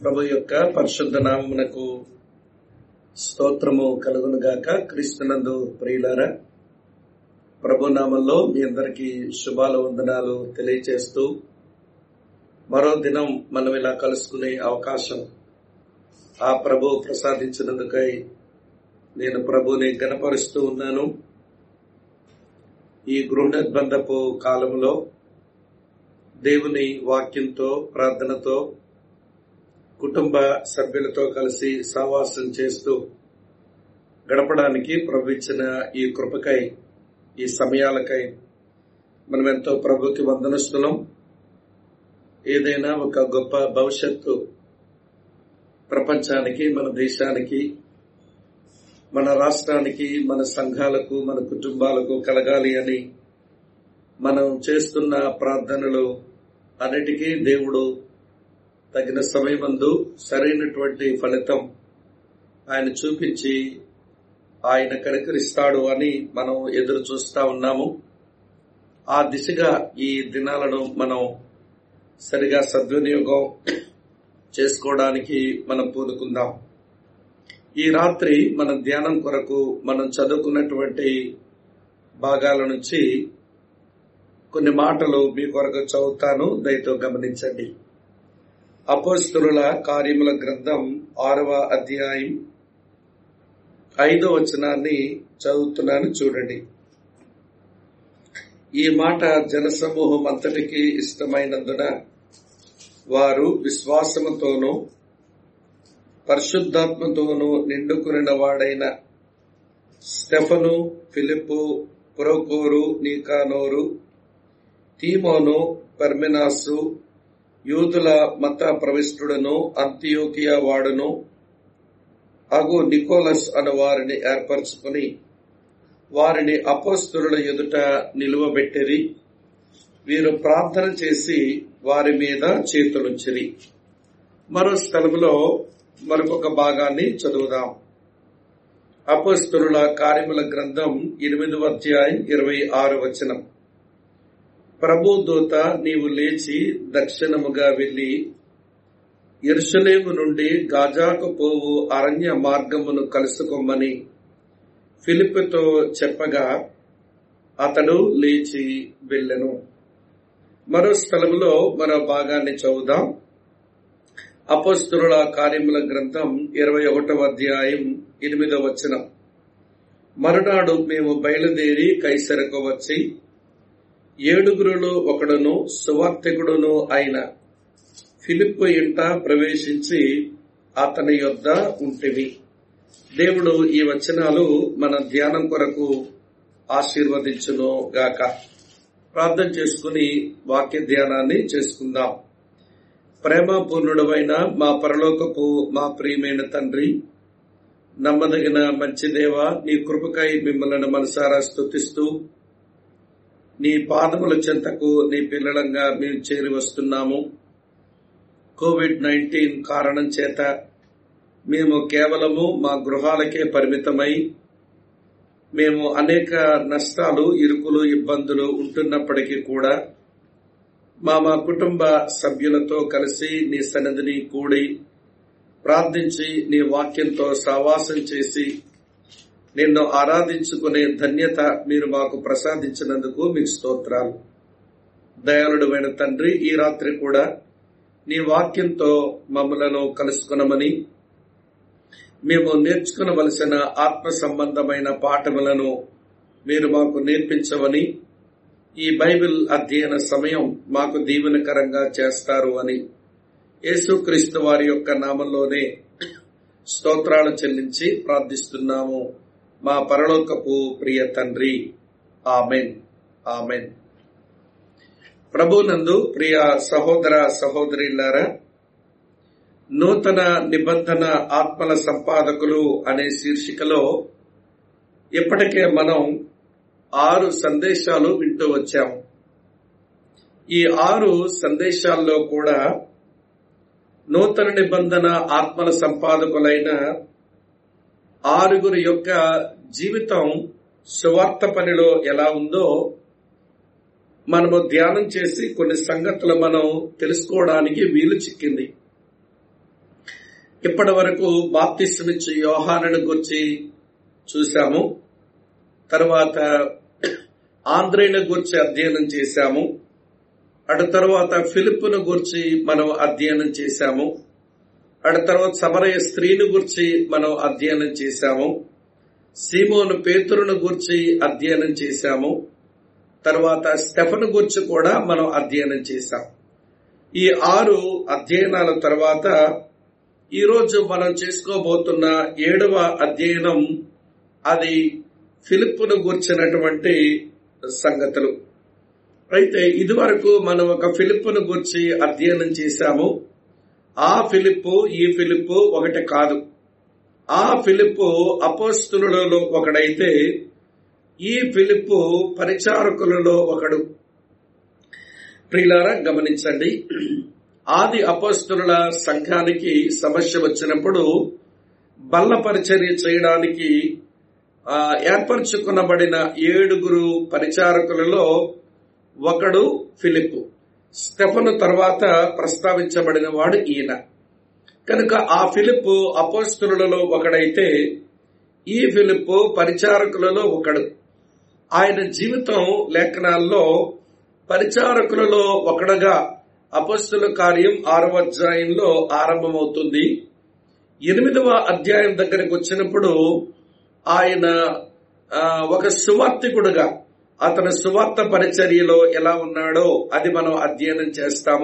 ప్రభు యొక్క పరిశుద్ధ నామమునకు స్తోత్రము కలుగును గాక క్రీస్తునందు ప్రియులారా ప్రభు నామంలో మీ అందరికీ శుభాల వందనాలు తెలియచేస్తూ మరో దినం మనం ఇలా కలుసుకునే అవకాశం ఆ ప్రభు ప్రసాదించినందుకై నేను ప్రభుని గనపరుస్తూ ఉన్నాను ఈ గృహనిర్బంధపు కాలంలో దేవుని వాక్యంతో ప్రార్థనతో కుటుంబ సభ్యులతో కలిసి సహవాసం చేస్తూ గడపడానికి ప్రభు ఇచ్చిన ఈ కృపకై ఈ సమయాలకై మనం ఎంతో ప్రభుకి వందనస్తున్నాం ఏదైనా ఒక గొప్ప భవిష్యత్తు ప్రపంచానికి మన దేశానికి మన రాష్ట్రానికి మన సంఘాలకు మన కుటుంబాలకు కలగాలి అని మనం చేస్తున్న ప్రార్థనలు అన్నిటికీ దేవుడు తగిన సమయమందు సరైనటువంటి ఫలితం ఆయన చూపించి ఆయన కనికరిస్తాడు అని మనం ఎదురు చూస్తా ఉన్నాము ఆ దిశగా ఈ దినాలను మనం సరిగా సద్వినియోగం చేసుకోవడానికి మనం పూనుకుందాం ఈ రాత్రి మన ధ్యానం కొరకు మనం చదువుకున్నటువంటి భాగాల నుంచి కొన్ని మాటలు మీ కొరకు చదువుతాను దయతో గమనించండి అపోస్తుల కార్యముల గ్రంథం ఆరవ అధ్యాయం ఐదో వచనాన్ని చదువుతున్నాను చూడండి ఈ మాట జనసమూహం అంతటికి ఇష్టమైనందున వారు విశ్వాసముతోనూ పరిశుద్ధాత్మతోనూ నిండుకున్న వాడైన స్టెఫను ఫిలిప్పు పురోకోరు నీకానోరు తీమోను పర్మినాసు యూదుల మత ప్రవిష్టుడను అంత్యోకియా వాడును అగు నికోలస్ అను వారిని ఏర్పరచుకుని వారిని అపోస్తుల ఎదుట నిలువబెట్టిరి వీరు ప్రార్థన చేసి వారి మీద చేతులుంచిరి మరో స్థలంలో మరొక భాగాన్ని చదువుదాం అపోస్తుల కార్యముల గ్రంథం ఎనిమిదవ అధ్యాయం ఇరవై ఆరు వచనం ప్రభు దూత నీవు లేచి దక్షిణముగా వెళ్లి ఎరుసలేము నుండి గాజాకు పోవు అరణ్య మార్గమును కలుసుకోమని ఫిలిప్తో చెప్పగా అతడు లేచి వెళ్ళెను మరో స్థలంలో మరో భాగాన్ని చదువుదాం అపస్తుల కార్యముల గ్రంథం ఇరవై ఒకటవ అధ్యాయం ఎనిమిదవ వచనం మరునాడు మేము బయలుదేరి కైసరకు వచ్చి ఏడుగురులో ఒకడును సువార్తికుడును అయిన ఫిలిప్ ఇంట ప్రవేశించి అతని యొద్ద ఉంటివి దేవుడు ఈ వచనాలు మన ధ్యానం కొరకు ఆశీర్వదించును గాక ప్రార్థన చేసుకుని వాక్య ధ్యానాన్ని చేసుకుందాం ప్రేమపూర్ణుడమైన మా పరలోకపు మా ప్రియమైన తండ్రి నమ్మదగిన మంచి దేవ నీ కృపకై మిమ్మల్ని మనసారా స్థుతిస్తూ నీ పాదముల చెంతకు నీ పిల్లలంగా మేము చేరి వస్తున్నాము కోవిడ్ నైన్టీన్ కారణం చేత మేము కేవలము మా గృహాలకే పరిమితమై మేము అనేక నష్టాలు ఇరుకులు ఇబ్బందులు ఉంటున్నప్పటికీ కూడా మా మా కుటుంబ సభ్యులతో కలిసి నీ సన్నిధిని కూడి ప్రార్థించి నీ వాక్యంతో సహవాసం చేసి నిన్ను ఆరాధించుకునే ధన్యత మీరు మాకు ప్రసాదించినందుకు మీకు స్తోత్రాలు దయాళుడమైన తండ్రి ఈ రాత్రి కూడా నీ వాక్యంతో మమ్మలను కలుసుకునమని మేము నేర్చుకునవలసిన ఆత్మ సంబంధమైన పాఠములను మీరు మాకు నేర్పించవని ఈ బైబిల్ అధ్యయన సమయం మాకు దీవెనకరంగా చేస్తారు అని యేసుక్రీస్తు వారి యొక్క నామంలోనే స్తోత్రాలు చెల్లించి ప్రార్థిస్తున్నాము మా పరలోకపు ప్రియ తండ్రి ఆమెన్ ఆమెన్ ప్రభునందు ప్రియ సహోదర సహోదరిలారా నూతన నిబంధన ఆత్మల సంపాదకులు అనే శీర్షికలో ఇప్పటికే మనం ఆరు సందేశాలు వింటూ వచ్చాము ఈ ఆరు సందేశాల్లో కూడా నూతన నిబంధన ఆత్మల సంపాదకులైన ఆరుగురు యొక్క జీవితం సువార్త పనిలో ఎలా ఉందో మనము ధ్యానం చేసి కొన్ని సంగతులు మనం తెలుసుకోవడానికి వీలు చిక్కింది ఇప్పటి వరకు బాప్తిస్మిచ్చి యోహానుని గురించి చూశాము తర్వాత ఆంధ్రేయుని గురించి అధ్యయనం చేశాము అటు తర్వాత ఫిలిప్పును గురించి మనం అధ్యయనం చేశాము అటు తర్వాత సమరయ స్త్రీని గురించి మనం అధ్యయనం చేశాము సీమోను పేతురును గురించి అధ్యయనం చేశాము తర్వాత స్టెఫను గురించి కూడా మనం అధ్యయనం చేశాం ఈ ఆరు అధ్యయనాల తర్వాత ఈరోజు మనం చేసుకోబోతున్న ఏడవ అధ్యయనం అది ఫిలిప్పును గూర్చినటువంటి సంగతులు అయితే ఇదివరకు మనం ఒక ఫిలిప్పును గురించి అధ్యయనం చేశాము ఆ ఫిలిప్పు ఈ ఫిలిప్పు ఒకటి కాదు ఆ ఫిలిప్పు అపోస్తులలో ఒకడైతే ఈ ఫిలిప్పు పరిచారకులలో ఒకడు ప్రియులారా గమనించండి ఆది అపస్తుల సంఘానికి సమస్య వచ్చినప్పుడు బల్ల పరిచర్య చేయడానికి ఏర్పరచుకునబడిన ఏడుగురు పరిచారకులలో ఒకడు ఫిలిప్పు స్టెఫను తర్వాత ప్రస్తావించబడిన వాడు ఈయన కనుక ఆ ఫిలిప్పు అపోస్తులలో ఒకడైతే ఈ ఫిలిప్పు పరిచారకులలో ఒకడు ఆయన జీవితం లేఖనాల్లో పరిచారకులలో ఒకడుగా అపస్తుల కార్యం ఆరవ అధ్యాయంలో ఆరంభమవుతుంది ఎనిమిదవ అధ్యాయం దగ్గరకు వచ్చినప్పుడు ఆయన ఒక సువార్థికుడుగా అతని సువార్త పరిచర్యలో ఎలా ఉన్నాడో అది మనం అధ్యయనం చేస్తాము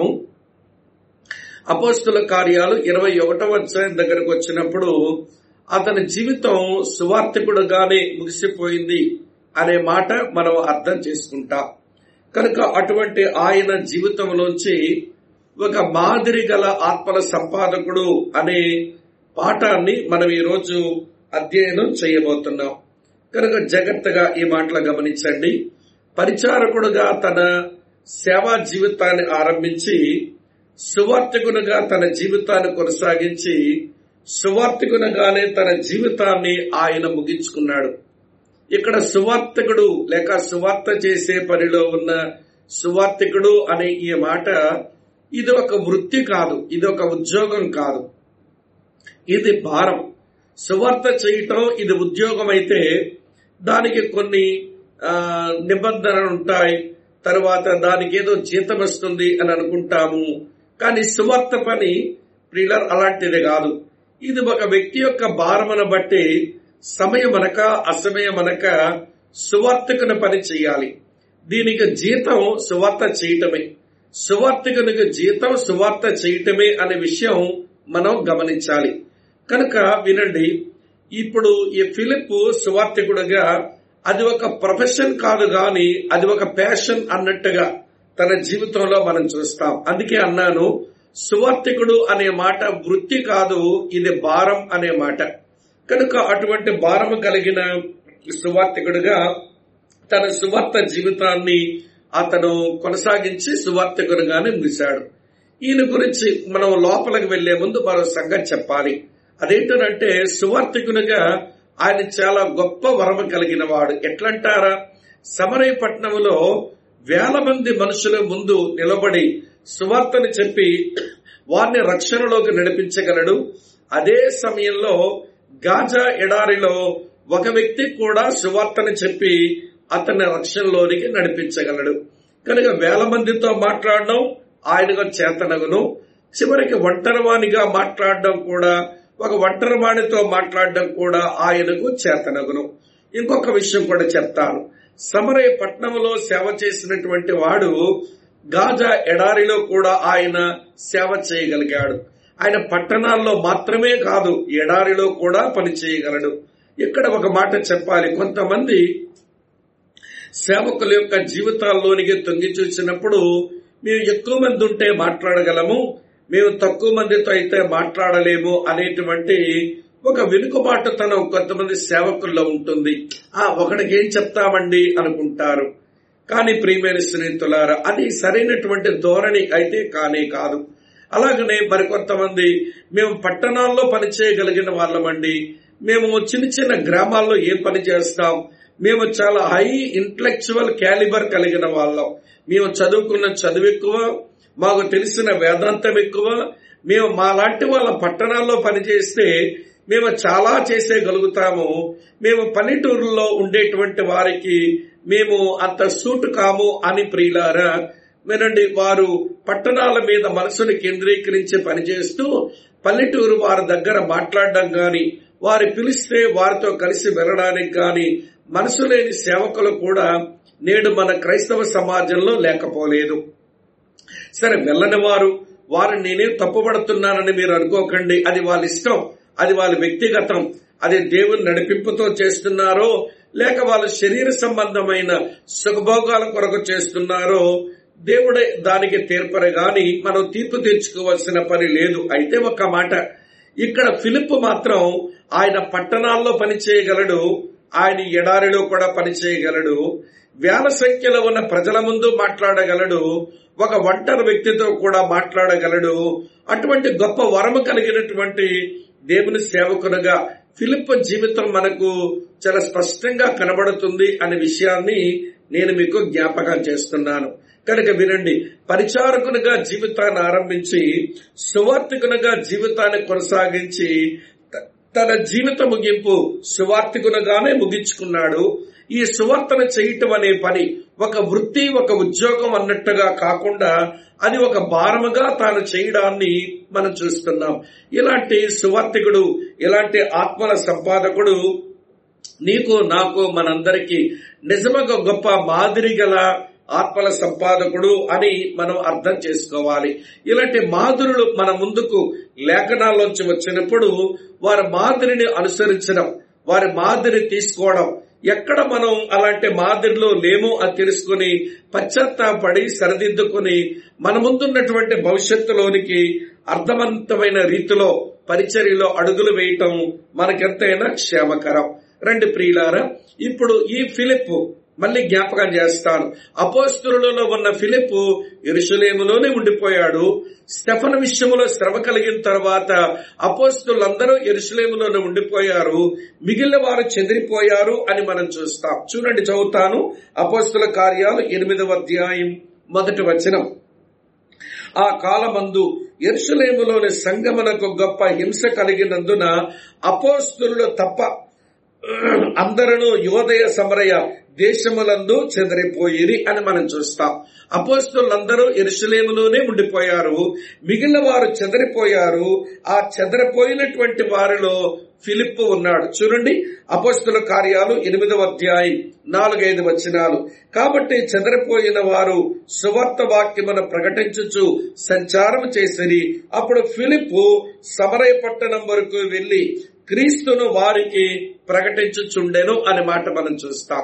అపోస్తుల కార్యాలు ఇరవై ఒకటవ అధ్యాయం దగ్గరకు వచ్చినప్పుడు అతని జీవితం సువార్థికుడుగానే ముగిసిపోయింది అనే మాట మనం అర్థం చేసుకుంటాం కనుక అటువంటి ఆయన జీవితంలోంచి ఒక మాదిరి గల ఆత్మల సంపాదకుడు అనే పాఠాన్ని మనం ఈరోజు అధ్యయనం చేయబోతున్నాం కనుక జాగ్రత్తగా ఈ మాటలు గమనించండి పరిచారకుడుగా తన సేవా జీవితాన్ని ఆరంభించి సువార్థికునిగా తన జీవితాన్ని కొనసాగించి సువార్థికునిగానే తన జీవితాన్ని ఆయన ముగించుకున్నాడు ఇక్కడ సువార్థకుడు లేక సువార్త చేసే పనిలో ఉన్న సువార్థికుడు అనే ఈ మాట ఇది ఒక వృత్తి కాదు ఇది ఒక ఉద్యోగం కాదు ఇది భారం సువార్త చేయటం ఇది ఉద్యోగం అయితే దానికి కొన్ని నిబంధనలు ఉంటాయి తర్వాత దానికి ఏదో జీతం వస్తుంది అని అనుకుంటాము కానీ సువార్త పని ప్రియులర్ అలాంటిది కాదు ఇది ఒక వ్యక్తి యొక్క భారమును బట్టి సమయమనక అసమయమనక సువార్తికుని పని చేయాలి దీనికి జీతం సువార్త చేయటమే సువార్తికునికి జీతం సువార్త చేయటమే అనే విషయం మనం గమనించాలి కనుక వినండి ఇప్పుడు ఈ ఫిలిప్ సువార్తికుడుగా అది ఒక ప్రొఫెషన్ కాదు గాని అది ఒక ప్యాషన్ అన్నట్టుగా తన జీవితంలో మనం చూస్తాం అందుకే అన్నాను సువార్తికుడు అనే మాట వృత్తి కాదు ఇది భారం అనే మాట కనుక అటువంటి భారము కలిగిన సువార్తికుడుగా తన సువార్త జీవితాన్ని అతను కొనసాగించి సువార్తికుడుగానే ముగిశాడు ఈయన గురించి మనం లోపలికి వెళ్లే ముందు మరో సంగతి చెప్పాలి అదేంటంటే సువార్తికునిగా ఆయన చాలా గొప్ప వరమ కలిగిన వాడు ఎట్లంటారా సమరయ పట్టణంలో వేల మంది మనుషుల ముందు నిలబడి సువార్తని చెప్పి వారిని రక్షణలోకి నడిపించగలడు అదే సమయంలో గాజా ఎడారిలో ఒక వ్యక్తి కూడా సువార్తని చెప్పి అతన్ని రక్షణలోనికి నడిపించగలడు కనుక వేల మందితో మాట్లాడడం ఆయనకు చేతనగును చివరికి ఒంటరివాణిగా మాట్లాడడం కూడా ఒక ఒంటరివాణితో మాట్లాడడం కూడా ఆయనకు చేతనగును ఇంకొక విషయం కూడా చెప్తాను సమరయ పట్నంలో సేవ చేసినటువంటి వాడు గాజా ఎడారిలో కూడా ఆయన సేవ చేయగలిగాడు ఆయన పట్టణాల్లో మాత్రమే కాదు ఎడారిలో కూడా పని చేయగలడు ఇక్కడ ఒక మాట చెప్పాలి కొంతమంది సేవకుల యొక్క జీవితాల్లోనికి తొంగి చూసినప్పుడు మేము ఎక్కువ మంది ఉంటే మాట్లాడగలము మేము తక్కువ మందితో అయితే మాట్లాడలేము అనేటువంటి ఒక వెనుకబాటుతనం కొంతమంది సేవకుల్లో ఉంటుంది ఆ ఒకడికి ఏం చెప్తామండి అనుకుంటారు కానీ ప్రియమైన స్నేహితులారా అది సరైనటువంటి ధోరణి అయితే కానే కాదు అలాగనే మరికొంతమంది మేము పట్టణాల్లో పనిచేయగలిగిన వాళ్ళమండి మేము చిన్న చిన్న గ్రామాల్లో ఏం పని చేస్తాం మేము చాలా హై ఇంటలెక్చువల్ క్యాలిబర్ కలిగిన వాళ్ళం మేము చదువుకున్న చదువు ఎక్కువ మాకు తెలిసిన వేదాంతం ఎక్కువ మేము మా లాంటి వాళ్ళ పట్టణాల్లో పనిచేస్తే మేము చాలా చేసేయగలుగుతాము మేము పల్లెటూరులో ఉండేటువంటి వారికి మేము అంత సూట్ కాము అని ప్రియులారా వినండి వారు పట్టణాల మీద మనసును కేంద్రీకరించి పనిచేస్తూ పల్లెటూరు వారి దగ్గర మాట్లాడడం గాని వారి పిలిస్తే వారితో కలిసి వెళ్ళడానికి గాని మనసు లేని సేవకులు కూడా నేడు మన క్రైస్తవ సమాజంలో లేకపోలేదు సరే వెళ్ళని వారు వారిని నేనేం తప్పుపడుతున్నానని మీరు అనుకోకండి అది వాళ్ళ ఇష్టం అది వాళ్ళ వ్యక్తిగతం అది దేవుని నడిపింపుతో చేస్తున్నారో లేక వాళ్ళ శరీర సంబంధమైన సుఖభోగాల కొరకు చేస్తున్నారో దేవుడే దానికి తీర్పరు గాని మనం తీర్పు తీర్చుకోవాల్సిన పని లేదు అయితే ఒక మాట ఇక్కడ ఫిలిప్ మాత్రం ఆయన పట్టణాల్లో పనిచేయగలడు ఆయన ఎడారిలో కూడా పనిచేయగలడు వేల సంఖ్యలో ఉన్న ప్రజల ముందు మాట్లాడగలడు ఒక ఒంటరి వ్యక్తితో కూడా మాట్లాడగలడు అటువంటి గొప్ప వరము కలిగినటువంటి దేవుని సేవకునుగా ఫిలిప్ జీవితం మనకు చాలా స్పష్టంగా కనబడుతుంది అనే విషయాన్ని నేను మీకు జ్ఞాపకం చేస్తున్నాను కనుక వినండి పరిచారకునిగా జీవితాన్ని ఆరంభించి సువార్థికునిగా జీవితాన్ని కొనసాగించి తన జీవిత ముగింపు సువార్థికునిగానే ముగించుకున్నాడు ఈ సువార్తన చేయటం అనే పని ఒక వృత్తి ఒక ఉద్యోగం అన్నట్టుగా కాకుండా అది ఒక భారముగా తాను చేయడాన్ని మనం చూస్తున్నాం ఇలాంటి సువార్థికుడు ఇలాంటి ఆత్మల సంపాదకుడు నీకు నాకు మనందరికీ నిజముగా గొప్ప మాదిరి గల ఆత్మల సంపాదకుడు అని మనం అర్థం చేసుకోవాలి ఇలాంటి మాధురులు మన ముందుకు లేఖనాల్లోంచి వచ్చినప్పుడు వారి మాదిరిని అనుసరించడం వారి మాదిరి తీసుకోవడం ఎక్కడ మనం అలాంటి మాదిరిలో లేమో అని తెలుసుకుని పశ్చాత్తాపడి సరిదిద్దుకుని మన ముందున్నటువంటి భవిష్యత్తులోనికి అర్థవంతమైన రీతిలో పరిచర్యలో అడుగులు వేయటం మనకెంతైనా క్షేమకరం రెండు ప్రియులారా ఇప్పుడు ఈ ఫిలిప్ మళ్ళీ జ్ఞాపకం చేస్తాను అపోస్తులలో ఉన్న ఫిలిప్ ఎరుసలేములోనే ఉండిపోయాడు స్టెఫన్ విషయంలో శ్రమ కలిగిన తర్వాత అపోస్తులందరూ ఎరుసలేములోనే ఉండిపోయారు మిగిలిన వారు చెదిరిపోయారు అని మనం చూస్తాం చూడండి చదువుతాను అపోస్తుల కార్యాలు ఎనిమిదవ అధ్యాయం మొదటి వచనం ఆ కాలమందు ఎరుసలేములోని సంగమనకు గొప్ప హింస కలిగినందున అపోస్తులు తప్ప అందరూ యువదయ సమరయ దేశములందు చెదరిపోయిరి అని మనం చూస్తాం అపోస్తులందరూ ఎరుసలేములోనే ఉండిపోయారు మిగిలిన వారు చెదరిపోయారు ఆ చెదరిపోయినటువంటి వారిలో ఫిలిప్ ఉన్నాడు చూడండి అపోస్తుల కార్యాలు ఎనిమిదవ అధ్యాయం నాలుగైదు వచనాలు కాబట్టి చెదరిపోయిన వారు సువార్త వాక్యమును ప్రకటించుచు సంచారం చేసిరి అప్పుడు ఫిలిప్ సమరయ పట్టణం వరకు వెళ్లి క్రీస్తును వారికి ప్రకటించుచుండెను అనే మాట మనం చూస్తాం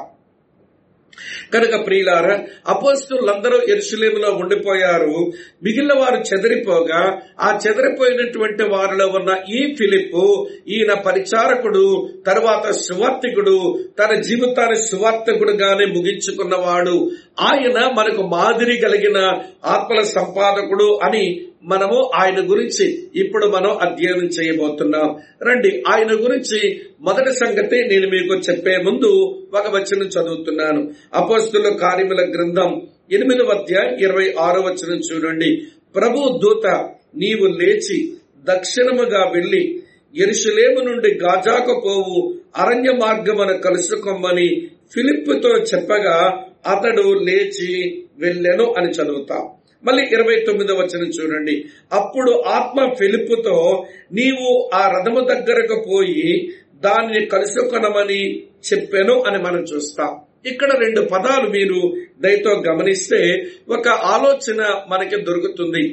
కనుక ప్రియులార అపోస్తులందరూ ఎరుసలేములో ఉండిపోయారు మిగిలిన వారు చెదిరిపోగా ఆ చెదిరిపోయినటువంటి వారిలో ఉన్న ఈ ఫిలిప్ ఈయన పరిచారకుడు తరువాత సువార్థికుడు తన జీవితాన్ని సువార్థకుడుగానే ముగించుకున్నవాడు ఆయన మనకు మాదిరి కలిగిన ఆత్మల సంపాదకుడు అని మనము ఆయన గురించి ఇప్పుడు మనం అధ్యయనం చేయబోతున్నాం రండి ఆయన గురించి మొదటి సంగతి నేను మీకు చెప్పే ముందు ఒక వచనం చదువుతున్నాను అపోస్తుల కార్యముల గ్రంథం ఎనిమిదవ అధ్యాయం ఇరవై ఆరో వచనం చూడండి ప్రభు దూత నీవు లేచి దక్షిణముగా వెళ్లి ఎరుసలేము నుండి గాజాకు పోవు అరణ్య మార్గమున కలుసుకోమని ఫిలిప్పుతో చెప్పగా అతడు లేచి వెళ్ళెను అని చదువుతాం మళ్ళీ ఇరవై తొమ్మిదో వచనం చూడండి అప్పుడు ఆత్మ ఫిలిప్పుతో నీవు ఆ రథము దగ్గరకు పోయి దానిని కలుసుకొనమని చెప్పాను అని మనం చూస్తాం ఇక్కడ రెండు పదాలు మీరు దయతో గమనిస్తే ఒక ఆలోచన మనకి దొరుకుతుంది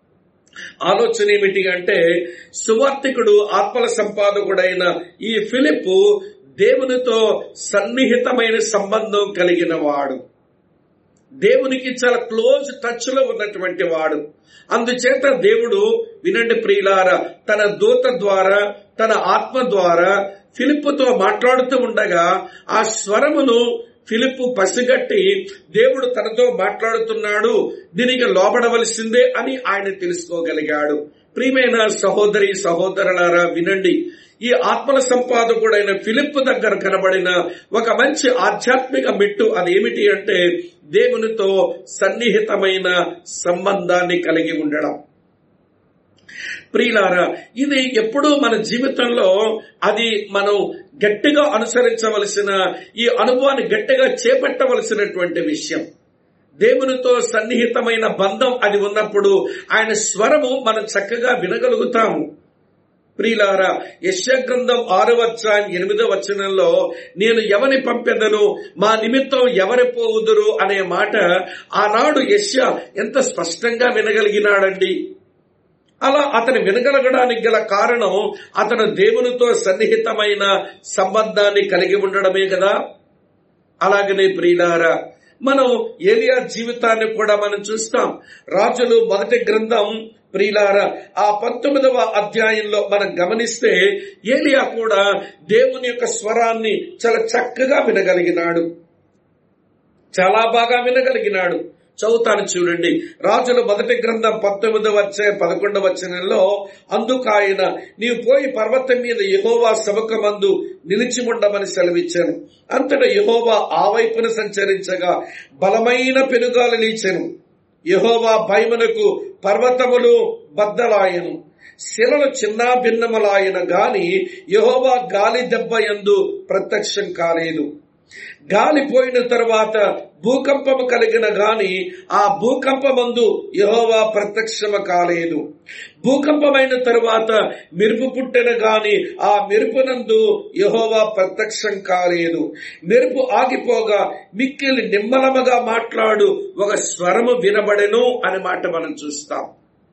ఆలోచన ఏమిటి అంటే సువార్థికుడు ఆత్మల సంపాదకుడైన ఈ ఫిలిప్ దేవునితో సన్నిహితమైన సంబంధం కలిగిన వాడు దేవునికి చాలా క్లోజ్ టచ్ లో ఉన్నటువంటి వాడు అందుచేత దేవుడు వినండి ప్రియులార తన దూత ద్వారా తన ఆత్మ ద్వారా ఫిలిప్పుతో మాట్లాడుతూ ఉండగా ఆ స్వరమును ఫిలిప్పు పసిగట్టి దేవుడు తనతో మాట్లాడుతున్నాడు దీనికి లోబడవలసిందే అని ఆయన తెలుసుకోగలిగాడు ప్రియమైన సహోదరి సహోదరులారా వినండి ఈ ఆత్మల సంపాదకుడైన ఫిలిప్ దగ్గర కనబడిన ఒక మంచి ఆధ్యాత్మిక మెట్టు అదేమిటి అంటే దేవునితో సన్నిహితమైన సంబంధాన్ని కలిగి ఉండడం ప్రియులారా ఇది ఎప్పుడూ మన జీవితంలో అది మనం గట్టిగా అనుసరించవలసిన ఈ అనుభవాన్ని గట్టిగా చేపట్టవలసినటువంటి విషయం దేవునితో సన్నిహితమైన బంధం అది ఉన్నప్పుడు ఆయన స్వరము మనం చక్కగా వినగలుగుతాము ప్రియులారా యశ్య గ్రంథం ఆరు అధ్యాయం ఎనిమిదో వచనంలో నేను ఎవరిని పంపెదను మా నిమిత్తం ఎవరి పోవుదురు అనే మాట ఆనాడు యశ్య ఎంత స్పష్టంగా వినగలిగినాడండి అలా అతను వినగలగడానికి గల కారణం అతను దేవునితో సన్నిహితమైన సంబంధాన్ని కలిగి ఉండడమే కదా అలాగనే ప్రియులారా మనం ఏలియా జీవితాన్ని కూడా మనం చూస్తాం రాజులు మొదటి గ్రంథం ప్రియులార ఆ పంతొమ్మిదవ అధ్యాయంలో మనం గమనిస్తే ఏలియా కూడా దేవుని యొక్క స్వరాన్ని చాలా చక్కగా వినగలిగినాడు చాలా బాగా వినగలిగినాడు చదువుతాను చూడండి రాజుల మొదటి గ్రంథం పంతొమ్మిదవ వచ్చే పదకొండవ వచనంలో అందుకు ఆయన నీవు పోయి పర్వతం మీద యహోవా సముఖమందు నిలిచి ఉండమని సెలవిచ్చాను అంతటా యహోవా ఆ వైపున సంచరించగా బలమైన పెనుగాలు నీచెను యహోవా భయమునకు పర్వతములు బద్దలాయను శిలలు చిన్న భిన్నములాయన గాని యహోవా గాలి దెబ్బ ఎందు ప్రత్యక్షం కాలేదు గాలి పోయిన తర్వాత భూకంపము కలిగిన గాని ఆ భూకంపమందు యహోవా ప్రత్యక్షమ కాలేదు భూకంపమైన తరువాత మెరుపు పుట్టిన గాని ఆ మెరుపునందు యహోవా ప్రత్యక్షం కాలేదు మెరుపు ఆగిపోగా మిక్కిలి నిమ్మలముగా మాట్లాడు ఒక స్వరము వినబడెను అనే మాట మనం చూస్తాం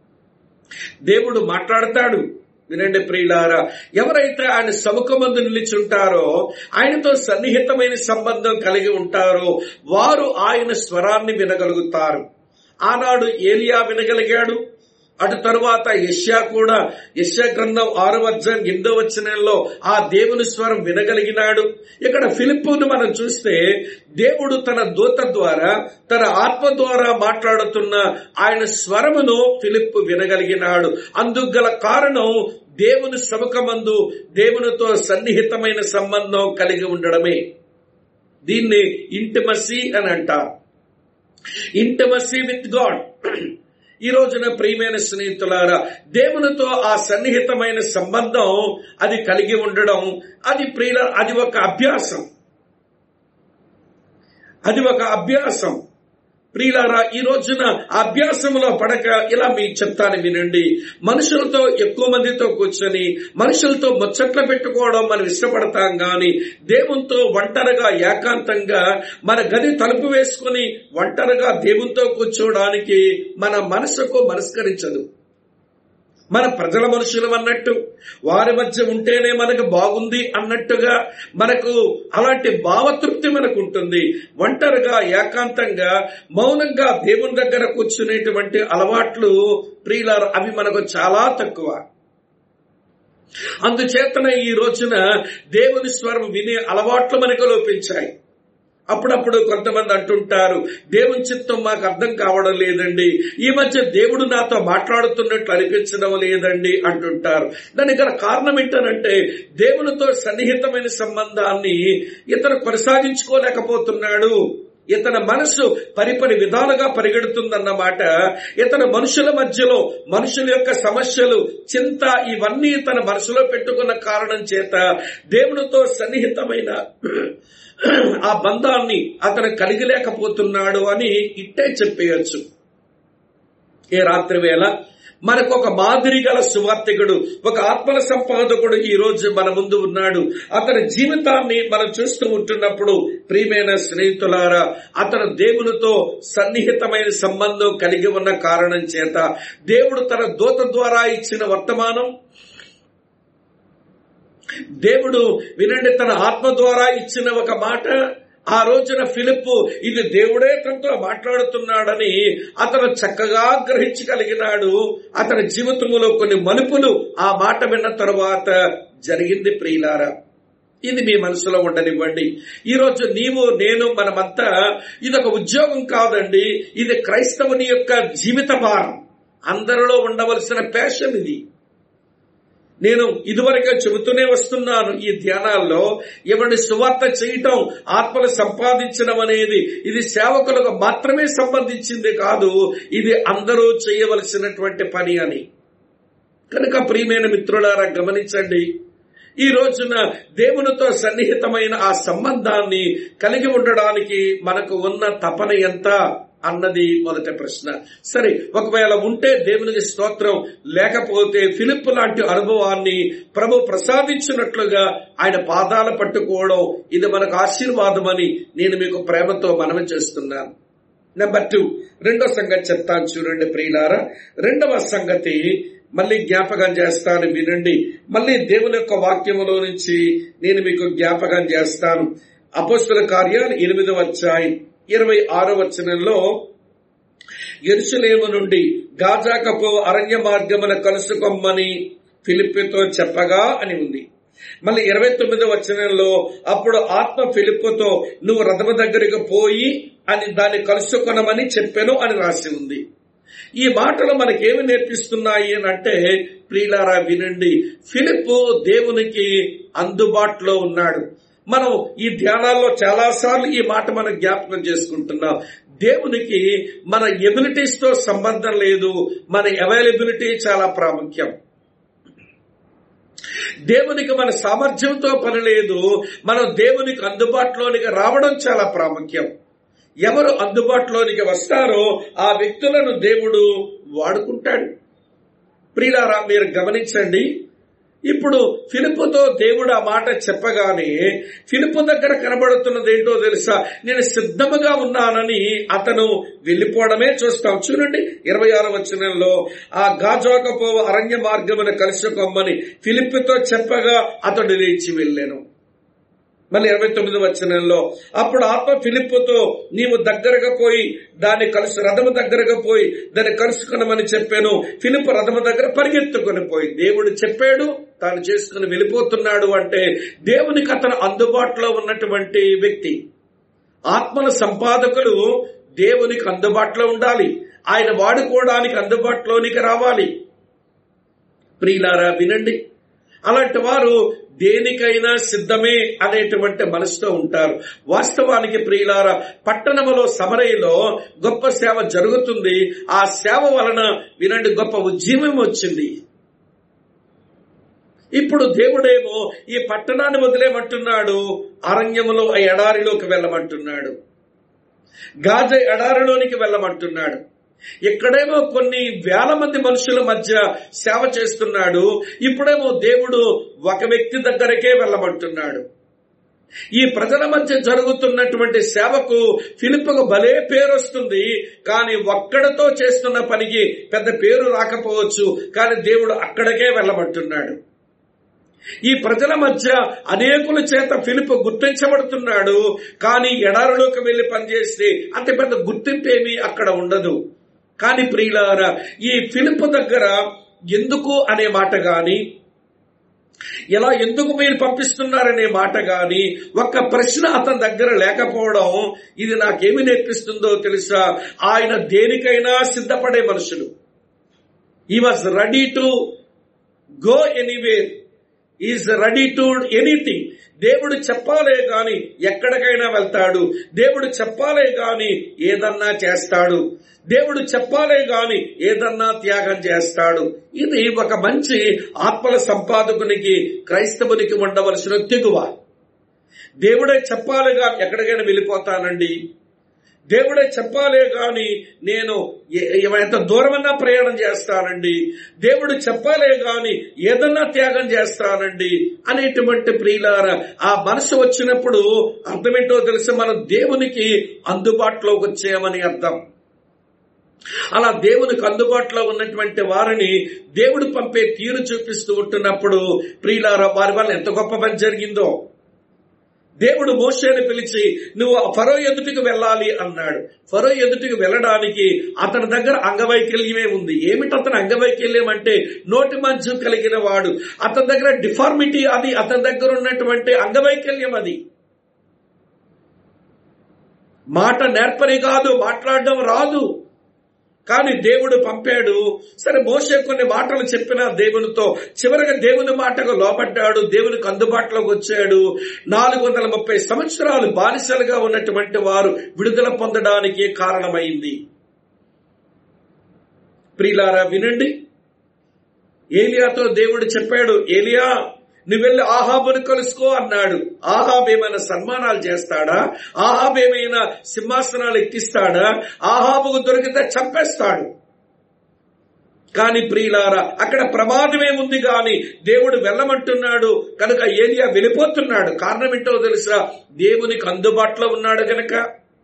దేవుడు మాట్లాడతాడు వినండి ప్రియులారా ఎవరైతే ఆయన సముఖమందు నిలిచుంటారో ఆయనతో సన్నిహితమైన సంబంధం కలిగి ఉంటారో వారు ఆయన స్వరాన్ని వినగలుగుతారు ఆనాడు ఏలియా వినగలిగాడు అటు తరువాత యష్యా కూడా యష్యా గ్రంథం ఆరు అధ్యాయం ఎనిమిదో వచ్చినలో ఆ దేవుని స్వరం వినగలిగినాడు ఇక్కడ ఫిలిప్పును మనం చూస్తే దేవుడు తన దూత ద్వారా తన ఆత్మ ద్వారా మాట్లాడుతున్న ఆయన స్వరమును ఫిలిప్పు వినగలిగినాడు అందుకు గల కారణం దేవుని సముఖమందు దేవునితో సన్నిహితమైన సంబంధం కలిగి ఉండడమే దీన్ని ఇంటిమసీ అని అంటారు ఇంటిమసీ విత్ గాడ్ ఈ రోజున ప్రియమైన స్నేహితులారా దేవునితో ఆ సన్నిహితమైన సంబంధం అది కలిగి ఉండడం అది ప్రియుల అది ఒక అభ్యాసం అది ఒక అభ్యాసం ప్రియులారా ఈ రోజున అభ్యాసంలో పడక ఇలా మీ చెప్తాను వినండి మనుషులతో ఎక్కువ మందితో కూర్చొని మనుషులతో ముచ్చట్లు పెట్టుకోవడం మనం ఇష్టపడతాం గాని దేవునితో ఒంటరిగా ఏకాంతంగా మన గది తలుపు వేసుకుని ఒంటరిగా దేవునితో కూర్చోవడానికి మన మనసుకు మనస్కరించదు మన ప్రజల మనుషులు అన్నట్టు వారి మధ్య ఉంటేనే మనకు బాగుంది అన్నట్టుగా మనకు అలాంటి భావతృప్తి మనకు ఉంటుంది ఒంటరిగా ఏకాంతంగా మౌనంగా దేవుని దగ్గర కూర్చునేటువంటి అలవాట్లు ప్రియులారు అవి మనకు చాలా తక్కువ అందుచేతన ఈ రోజున దేవుని స్వరం వినే అలవాట్లు మనకు లోపించాయి అప్పుడప్పుడు కొంతమంది అంటుంటారు దేవుని చిత్తం మాకు అర్థం కావడం లేదండి ఈ మధ్య దేవుడు నాతో మాట్లాడుతున్నట్లు అనిపించడం లేదండి అంటుంటారు దానికి గల కారణం ఏంటనంటే దేవునితో సన్నిహితమైన సంబంధాన్ని ఇతను కొనసాగించుకోలేకపోతున్నాడు ఇతని మనసు పరిపరి విధాలుగా పరిగెడుతుందన్నమాట ఇతను మనుషుల మధ్యలో మనుషుల యొక్క సమస్యలు చింత ఇవన్నీ తన మనసులో పెట్టుకున్న కారణం చేత దేవునితో సన్నిహితమైన ఆ బంధాన్ని అతను కలిగలేకపోతున్నాడు అని ఇట్టే చెప్పేయచ్చు ఏ రాత్రి వేళ మనకు ఒక మాదిరి గల సువార్తికుడు ఒక ఆత్మల సంపాదకుడు ఈ రోజు మన ముందు ఉన్నాడు అతని జీవితాన్ని మనం చూస్తూ ఉంటున్నప్పుడు ప్రియమైన స్నేహితులారా అతను దేవునితో సన్నిహితమైన సంబంధం కలిగి ఉన్న కారణం చేత దేవుడు తన దూత ద్వారా ఇచ్చిన వర్తమానం దేవుడు వినండి తన ఆత్మ ద్వారా ఇచ్చిన ఒక మాట ఆ రోజున ఫిలిప్పు ఇది దేవుడే తనతో మాట్లాడుతున్నాడని అతను చక్కగా గ్రహించగలిగినాడు అతని జీవితంలో కొన్ని మలుపులు ఆ మాట విన్న తరువాత జరిగింది ప్రియులారా ఇది మీ మనసులో ఉండనివ్వండి ఈ రోజు నీవు నేను మనమంతా ఇది ఒక ఉద్యోగం కాదండి ఇది క్రైస్తవుని యొక్క జీవిత భారం అందరిలో ఉండవలసిన ప్యాషన్ ఇది నేను ఇదివరకే చెబుతూనే వస్తున్నాను ఈ ధ్యానాల్లో ఎవరిని సువార్త చేయటం ఆత్మలు సంపాదించడం అనేది ఇది సేవకులకు మాత్రమే సంబంధించింది కాదు ఇది అందరూ చేయవలసినటువంటి పని అని కనుక ప్రియమైన మిత్రులారా గమనించండి ఈ రోజున దేవునితో సన్నిహితమైన ఆ సంబంధాన్ని కలిగి ఉండడానికి మనకు ఉన్న తపన ఎంత అన్నది మొదటి ప్రశ్న సరే ఒకవేళ ఉంటే దేవునికి స్తోత్రం లేకపోతే ఫిలిప్ లాంటి అనుభవాన్ని ప్రభు ప్రసాదించినట్లుగా ఆయన పాదాల పట్టుకోవడం ఇది మనకు ఆశీర్వాదమని నేను మీకు ప్రేమతో మనవి చేస్తున్నాను నెంబర్ టూ రెండో సంగతి చెప్తాను చూడండి ప్రియులారా రెండవ సంగతి మళ్ళీ జ్ఞాపకం చేస్తాను వినండి మళ్ళీ దేవుని యొక్క వాక్యములో నుంచి నేను మీకు జ్ఞాపకం చేస్తాను అపోస్తుల కార్యాలు ఎనిమిదవ అధ్యాయం ఇరవై ఆరో వచనంలో ఎరుసలేము నుండి గాజాకపు అరణ్య మార్గమున కలుసుకొమ్మని ఫిలిప్పితో చెప్పగా అని ఉంది మళ్ళీ ఇరవై తొమ్మిదో వచనంలో అప్పుడు ఆత్మ ఫిలిప్పుతో నువ్వు రథమ దగ్గరికి పోయి అని దాన్ని కలుసుకొనమని చెప్పాను అని రాసి ఉంది ఈ మాటలు మనకేమి నేర్పిస్తున్నాయి అని అంటే ప్రియులారా వినండి ఫిలిప్ దేవునికి అందుబాటులో ఉన్నాడు మనం ఈ ధ్యానాల్లో చాలా సార్లు ఈ మాట మనం జ్ఞాపకం చేసుకుంటున్నాం దేవునికి మన ఎబిలిటీస్ తో సంబంధం లేదు మన అవైలబిలిటీ చాలా ప్రాముఖ్యం దేవునికి మన సామర్థ్యంతో పని లేదు మనం దేవునికి అందుబాటులోనికి రావడం చాలా ప్రాముఖ్యం ఎవరు అందుబాటులోనికి వస్తారో ఆ వ్యక్తులను దేవుడు వాడుకుంటాడు ప్రియులారా మీరు గమనించండి ఇప్పుడు ఫిలిపుతో దేవుడు ఆ మాట చెప్పగానే ఫిలిపు దగ్గర కనబడుతున్నది ఏంటో తెలుసా నేను సిద్ధముగా ఉన్నానని అతను వెళ్లిపోవడమే చూస్తాం చూడండి ఇరవై ఆరు వచనంలో ఆ గాజోకపో అరణ్య మార్గమున కలుసుకోమ్మని ఫిలిప్పుతో చెప్పగా అతడు లేచి వెళ్ళాను మళ్ళీ ఇరవై తొమ్మిది వచనంలో అప్పుడు ఆత్మ ఫిలిప్పుతో నీవు దగ్గరగా పోయి దాన్ని కలుసు రథము దగ్గరగా పోయి దాన్ని కలుసుకునమని చెప్పాను ఫిలిప్ రథము దగ్గర పరిగెత్తుకొని పోయి దేవుడు చెప్పాడు తాను చేసుకుని వెళ్ళిపోతున్నాడు అంటే దేవునికి అతను అందుబాటులో ఉన్నటువంటి వ్యక్తి ఆత్మల సంపాదకులు దేవునికి అందుబాటులో ఉండాలి ఆయన వాడుకోవడానికి అందుబాటులోనికి రావాలి ప్రియులారా వినండి అలాంటి వారు దేనికైనా సిద్ధమే అనేటువంటి మనసుతో ఉంటారు వాస్తవానికి ప్రియులార పట్టణములో సమరయ్యలో గొప్ప సేవ జరుగుతుంది ఆ సేవ వలన వినండి గొప్ప ఉద్యమం వచ్చింది ఇప్పుడు దేవుడేమో ఈ పట్టణాన్ని వదిలేమంటున్నాడు అరణ్యములో ఆ ఎడారిలోకి వెళ్ళమంటున్నాడు గాజ ఎడారిలోనికి వెళ్ళమంటున్నాడు ఇక్కడేమో కొన్ని వేల మంది మనుషుల మధ్య సేవ చేస్తున్నాడు ఇప్పుడేమో దేవుడు ఒక వ్యక్తి దగ్గరకే వెళ్ళమంటున్నాడు ఈ ప్రజల మధ్య జరుగుతున్నటువంటి సేవకు ఫిలిప్కు భలే పేరు వస్తుంది కానీ ఒక్కడితో చేస్తున్న పనికి పెద్ద పేరు రాకపోవచ్చు కానీ దేవుడు అక్కడికే వెళ్ళమంటున్నాడు ఈ ప్రజల మధ్య అనేకుల చేత ఫిలిప్ గుర్తించబడుతున్నాడు కానీ ఎడారిలోకి వెళ్లి పనిచేస్తే అంత పెద్ద గుర్తింపేమీ అక్కడ ఉండదు కానీ ప్రియులారా ఈ ఫిలిప్ దగ్గర ఎందుకు అనే మాట గాని ఎలా ఎందుకు మీరు పంపిస్తున్నారనే మాట గాని ఒక్క ప్రశ్న అతని దగ్గర లేకపోవడం ఇది నాకేమి నేర్పిస్తుందో తెలుసా ఆయన దేనికైనా సిద్ధపడే మనుషులు he was ready to go anywhere is ready to anything దేవుడు చెప్పాలే గాని ఎక్కడికైనా వెళ్తాడు దేవుడు చెప్పాలే గాని ఏదన్నా చేస్తాడు దేవుడు చెప్పాలే గాని ఏదన్నా త్యాగం చేస్తాడు ఇది ఒక మంచి ఆత్మల సంపాదకునికి క్రైస్తవునికి ఉండవలసిన తెగువ దేవుడే చెప్పాలిగా ఎక్కడికైనా వెళ్ళిపోతానండి దేవుడే చెప్పాలే గాని నేను ఎంత దూరమన్నా ప్రయాణం చేస్తానండి దేవుడు చెప్పాలే గాని ఏదన్నా త్యాగం చేస్తానండి అనేటువంటి ప్రియులార ఆ మనసు వచ్చినప్పుడు అర్థమేంటో తెలిసి మనం దేవునికి అందుబాటులోకి వచ్చామని అర్థం అలా దేవునికి అందుబాటులో ఉన్నటువంటి వారిని దేవుడు పంపే తీరు చూపిస్తూ ఉంటున్నప్పుడు ప్రియులార వారి వల్ల ఎంత గొప్ప పని జరిగిందో దేవుడు మోషేని పిలిచి నువ్వు ఫరో ఎదుటికి వెళ్ళాలి అన్నాడు ఫరో ఎదుటికి వెళ్ళడానికి అతని దగ్గర అంగవైకల్యమే ఉంది ఏమిటి అతని అంగవైకల్యం అంటే నోటి మంచు కలిగిన వాడు అతని దగ్గర డిఫార్మిటీ అది అతని దగ్గర ఉన్నటువంటి అంగవైకల్యం అది మాట నేర్పరి కాదు మాట్లాడడం రాదు కానీ దేవుడు పంపాడు సరే మోసే కొన్ని మాటలు చెప్పిన దేవునితో చివరిగా దేవుని మాటకు లోపడ్డాడు దేవునికి అందుబాటులోకి వచ్చాడు నాలుగు వందల ముప్పై సంవత్సరాలు బానిసలుగా ఉన్నటువంటి వారు విడుదల పొందడానికి కారణమైంది ప్రియులారా వినండి ఏలియాతో దేవుడు చెప్పాడు ఏలియా నువ్వు వెళ్ళి ఆహాబుని కలుసుకో అన్నాడు ఆహాబ్ ఏమైనా సన్మానాలు చేస్తాడా ఆహాబ్ ఏమైనా సింహాసనాలు ఎక్కిస్తాడా ఆహాబుకు దొరికితే చంపేస్తాడు కాని ప్రియులారా అక్కడ ప్రమాదమే ఉంది గాని దేవుడు వెళ్ళమంటున్నాడు కనుక ఏలియా వెళ్ళిపోతున్నాడు కారణం ఏంటో తెలుసా దేవునికి అందుబాటులో ఉన్నాడు గనక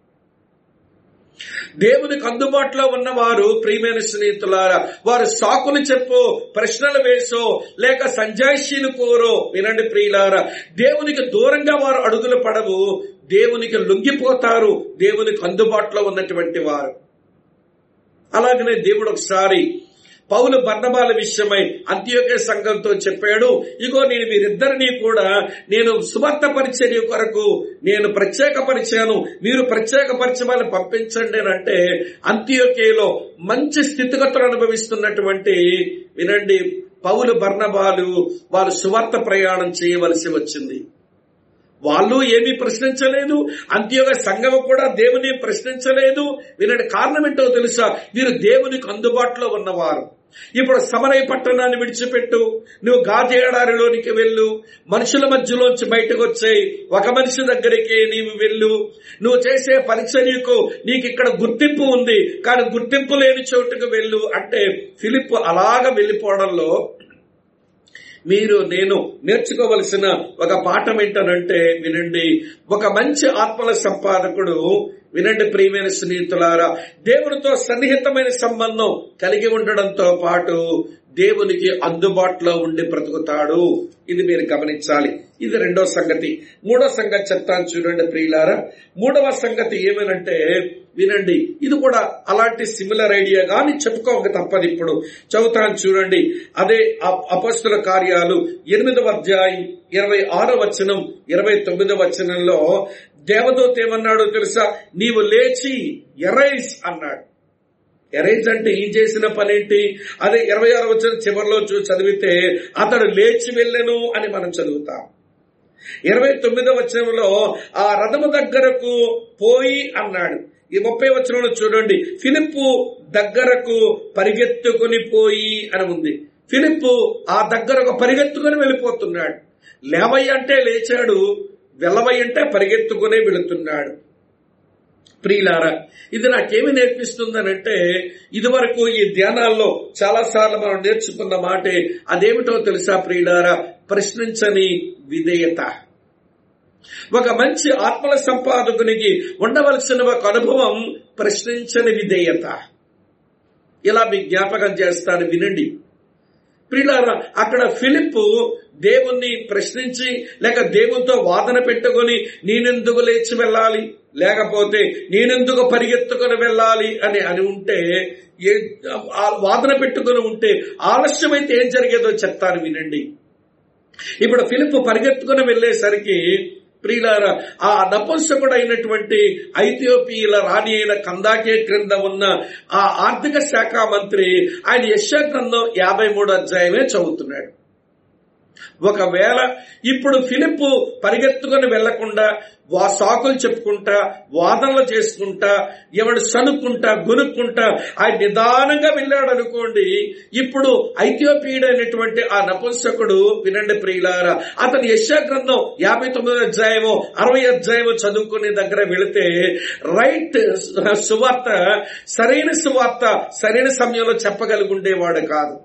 దేవునికి అందుబాటులో ఉన్నవారు ప్రియమైన స్నేహితులారా వారు సాకులు చెప్పో ప్రశ్నలు వేసో లేక సంజాయిషీలు కోరో వినండి ప్రియులారా దేవునికి దూరంగా వారు అడుగులు పడవు దేవునికి లొంగిపోతారు దేవునికి అందుబాటులో ఉన్నటువంటి వారు అలాగనే దేవుడు ఒకసారి పౌలు బర్ణబాల విషయమై అంత్యోకే సంఘంతో చెప్పాడు ఇగో నేను వీరిద్దరినీ కూడా నేను సువార్త పరిచర్య కొరకు నేను ప్రత్యేకపరిచాను మీరు ప్రత్యేకపరచమని పంపించండి అని అంటే అంత్యోకేలో మంచి స్థితిగతులు అనుభవిస్తున్నటువంటి వినండి పౌలు బర్ణబాలు వారు సువార్త ప్రయాణం చేయవలసి వచ్చింది వాళ్ళు ఏమీ ప్రశ్నించలేదు అంత్యోగ సంఘం కూడా దేవుని ప్రశ్నించలేదు వినండి కారణం ఏంటో తెలుసా వీరు దేవునికి అందుబాటులో ఉన్నవారు ఇప్పుడు సమరయ పట్టణాన్ని విడిచిపెట్టు నువ్వు గాజేడారిలోనికి వెళ్ళు మనుషుల మధ్యలోంచి బయటకు వచ్చాయి ఒక మనిషి దగ్గరికి నీవు వెళ్ళు నువ్వు చేసే పరిచర్యకు నీకు ఇక్కడ గుర్తింపు ఉంది కానీ గుర్తింపు లేని చోటుకు వెళ్ళు అంటే ఫిలిప్ అలాగ వెళ్ళిపోవడంలో మీరు నేను నేర్చుకోవలసిన ఒక పాఠం ఏంటనంటే వినండి ఒక మంచి ఆత్మల సంపాదకుడు వినండి ప్రియమైన స్నేహితులారా దేవునితో సన్నిహితమైన సంబంధం కలిగి ఉండడంతో పాటు దేవునికి అందుబాటులో ఉండి బ్రతుకుతాడు ఇది మీరు గమనించాలి ఇది రెండో సంగతి మూడో సంగతి చెప్తాను చూడండి ప్రియులారా మూడవ సంగతి ఏమనంటే వినండి ఇది కూడా అలాంటి సిమిలర్ ఐడియా గాని చెప్పుకోక తప్పదు ఇప్పుడు చదువుతాను చూడండి అదే అపస్తుల కార్యాలు ఎనిమిదవ అధ్యాయం ఇరవై ఆరో వచనం ఇరవై తొమ్మిదవ వచనంలో దేవదూత ఏమన్నాడో తెలుసా నీవు లేచి ఎరైజ్ అన్నాడు ఎరైజ్ అంటే ఏం చేసిన పనేంటి అదే ఇరవై ఆరు వచ్చిన చివరిలో చదివితే అతడు లేచి వెళ్ళెను అని మనం చదువుతాం ఇరవై తొమ్మిదవ వచనంలో ఆ రథము దగ్గరకు పోయి అన్నాడు ఈ ముప్పై వచనంలో చూడండి ఫిలిప్పు దగ్గరకు పరిగెత్తుకుని పోయి అని ఉంది ఫిలిప్పు ఆ దగ్గరకు పరిగెత్తుకుని వెళ్ళిపోతున్నాడు లేవయ్య అంటే లేచాడు వెళ్ళవయ్య అంటే పరిగెత్తుకునే వెళుతున్నాడు ప్రియులారా ఇది నాకేమి నేర్పిస్తుందనంటే ఇదివరకు ఈ ధ్యానాల్లో చాలా సార్లు మనం నేర్చుకున్న మాటే అదేమిటో తెలుసా ప్రియులారా ప్రశ్నించని విధేయత ఒక మంచి ఆత్మల సంపాదకునికి ఉండవలసిన ఒక అనుభవం ప్రశ్నించని విధేయత ఇలా మీ జ్ఞాపకం చేస్తాను వినండి ప్రియులారా అక్కడ ఫిలిప్ దేవుణ్ణి ప్రశ్నించి లేక దేవునితో వాదన పెట్టుకొని నేనెందుకు లేచి వెళ్ళాలి లేకపోతే నేనెందుకు పరిగెత్తుకుని వెళ్ళాలి అని అని ఉంటే వాదన పెట్టుకుని ఉంటే ఆలస్యమైతే ఏం జరిగేదో చెప్తాను వినండి ఇప్పుడు ఫిలిప్ పరిగెత్తుకుని వెళ్ళేసరికి ప్రియులారా ఆ నపుంసకుడు అయినటువంటి ఐథియోపియల రాణి అయిన కందాకే క్రింద ఉన్న ఆ ఆర్థిక శాఖ మంత్రి ఆయన యశ గ్రంథం యాభై మూడు అధ్యాయమే చదువుతున్నాడు ఒకవేళ ఇప్పుడు ఫిలిప్ పరిగెత్తుకుని వెళ్లకుండా వా సాకులు చెప్పుకుంటా వాదనలు చేసుకుంటా ఎవడు సనుక్కుంటా గునుక్కుంటా ఆయన నిదానంగా వెళ్ళాడు అనుకోండి ఇప్పుడు ఐథియోపియుడైనటువంటి ఆ నపుంసకుడు వినండి ప్రియులారా అతని యశా గ్రంథం యాభై తొమ్మిది అధ్యాయము అరవై అధ్యాయము చదువుకునే దగ్గర వెళితే రైట్ సువార్త సరైన సువార్త సరైన సమయంలో చెప్పగలిగుండేవాడు కాదు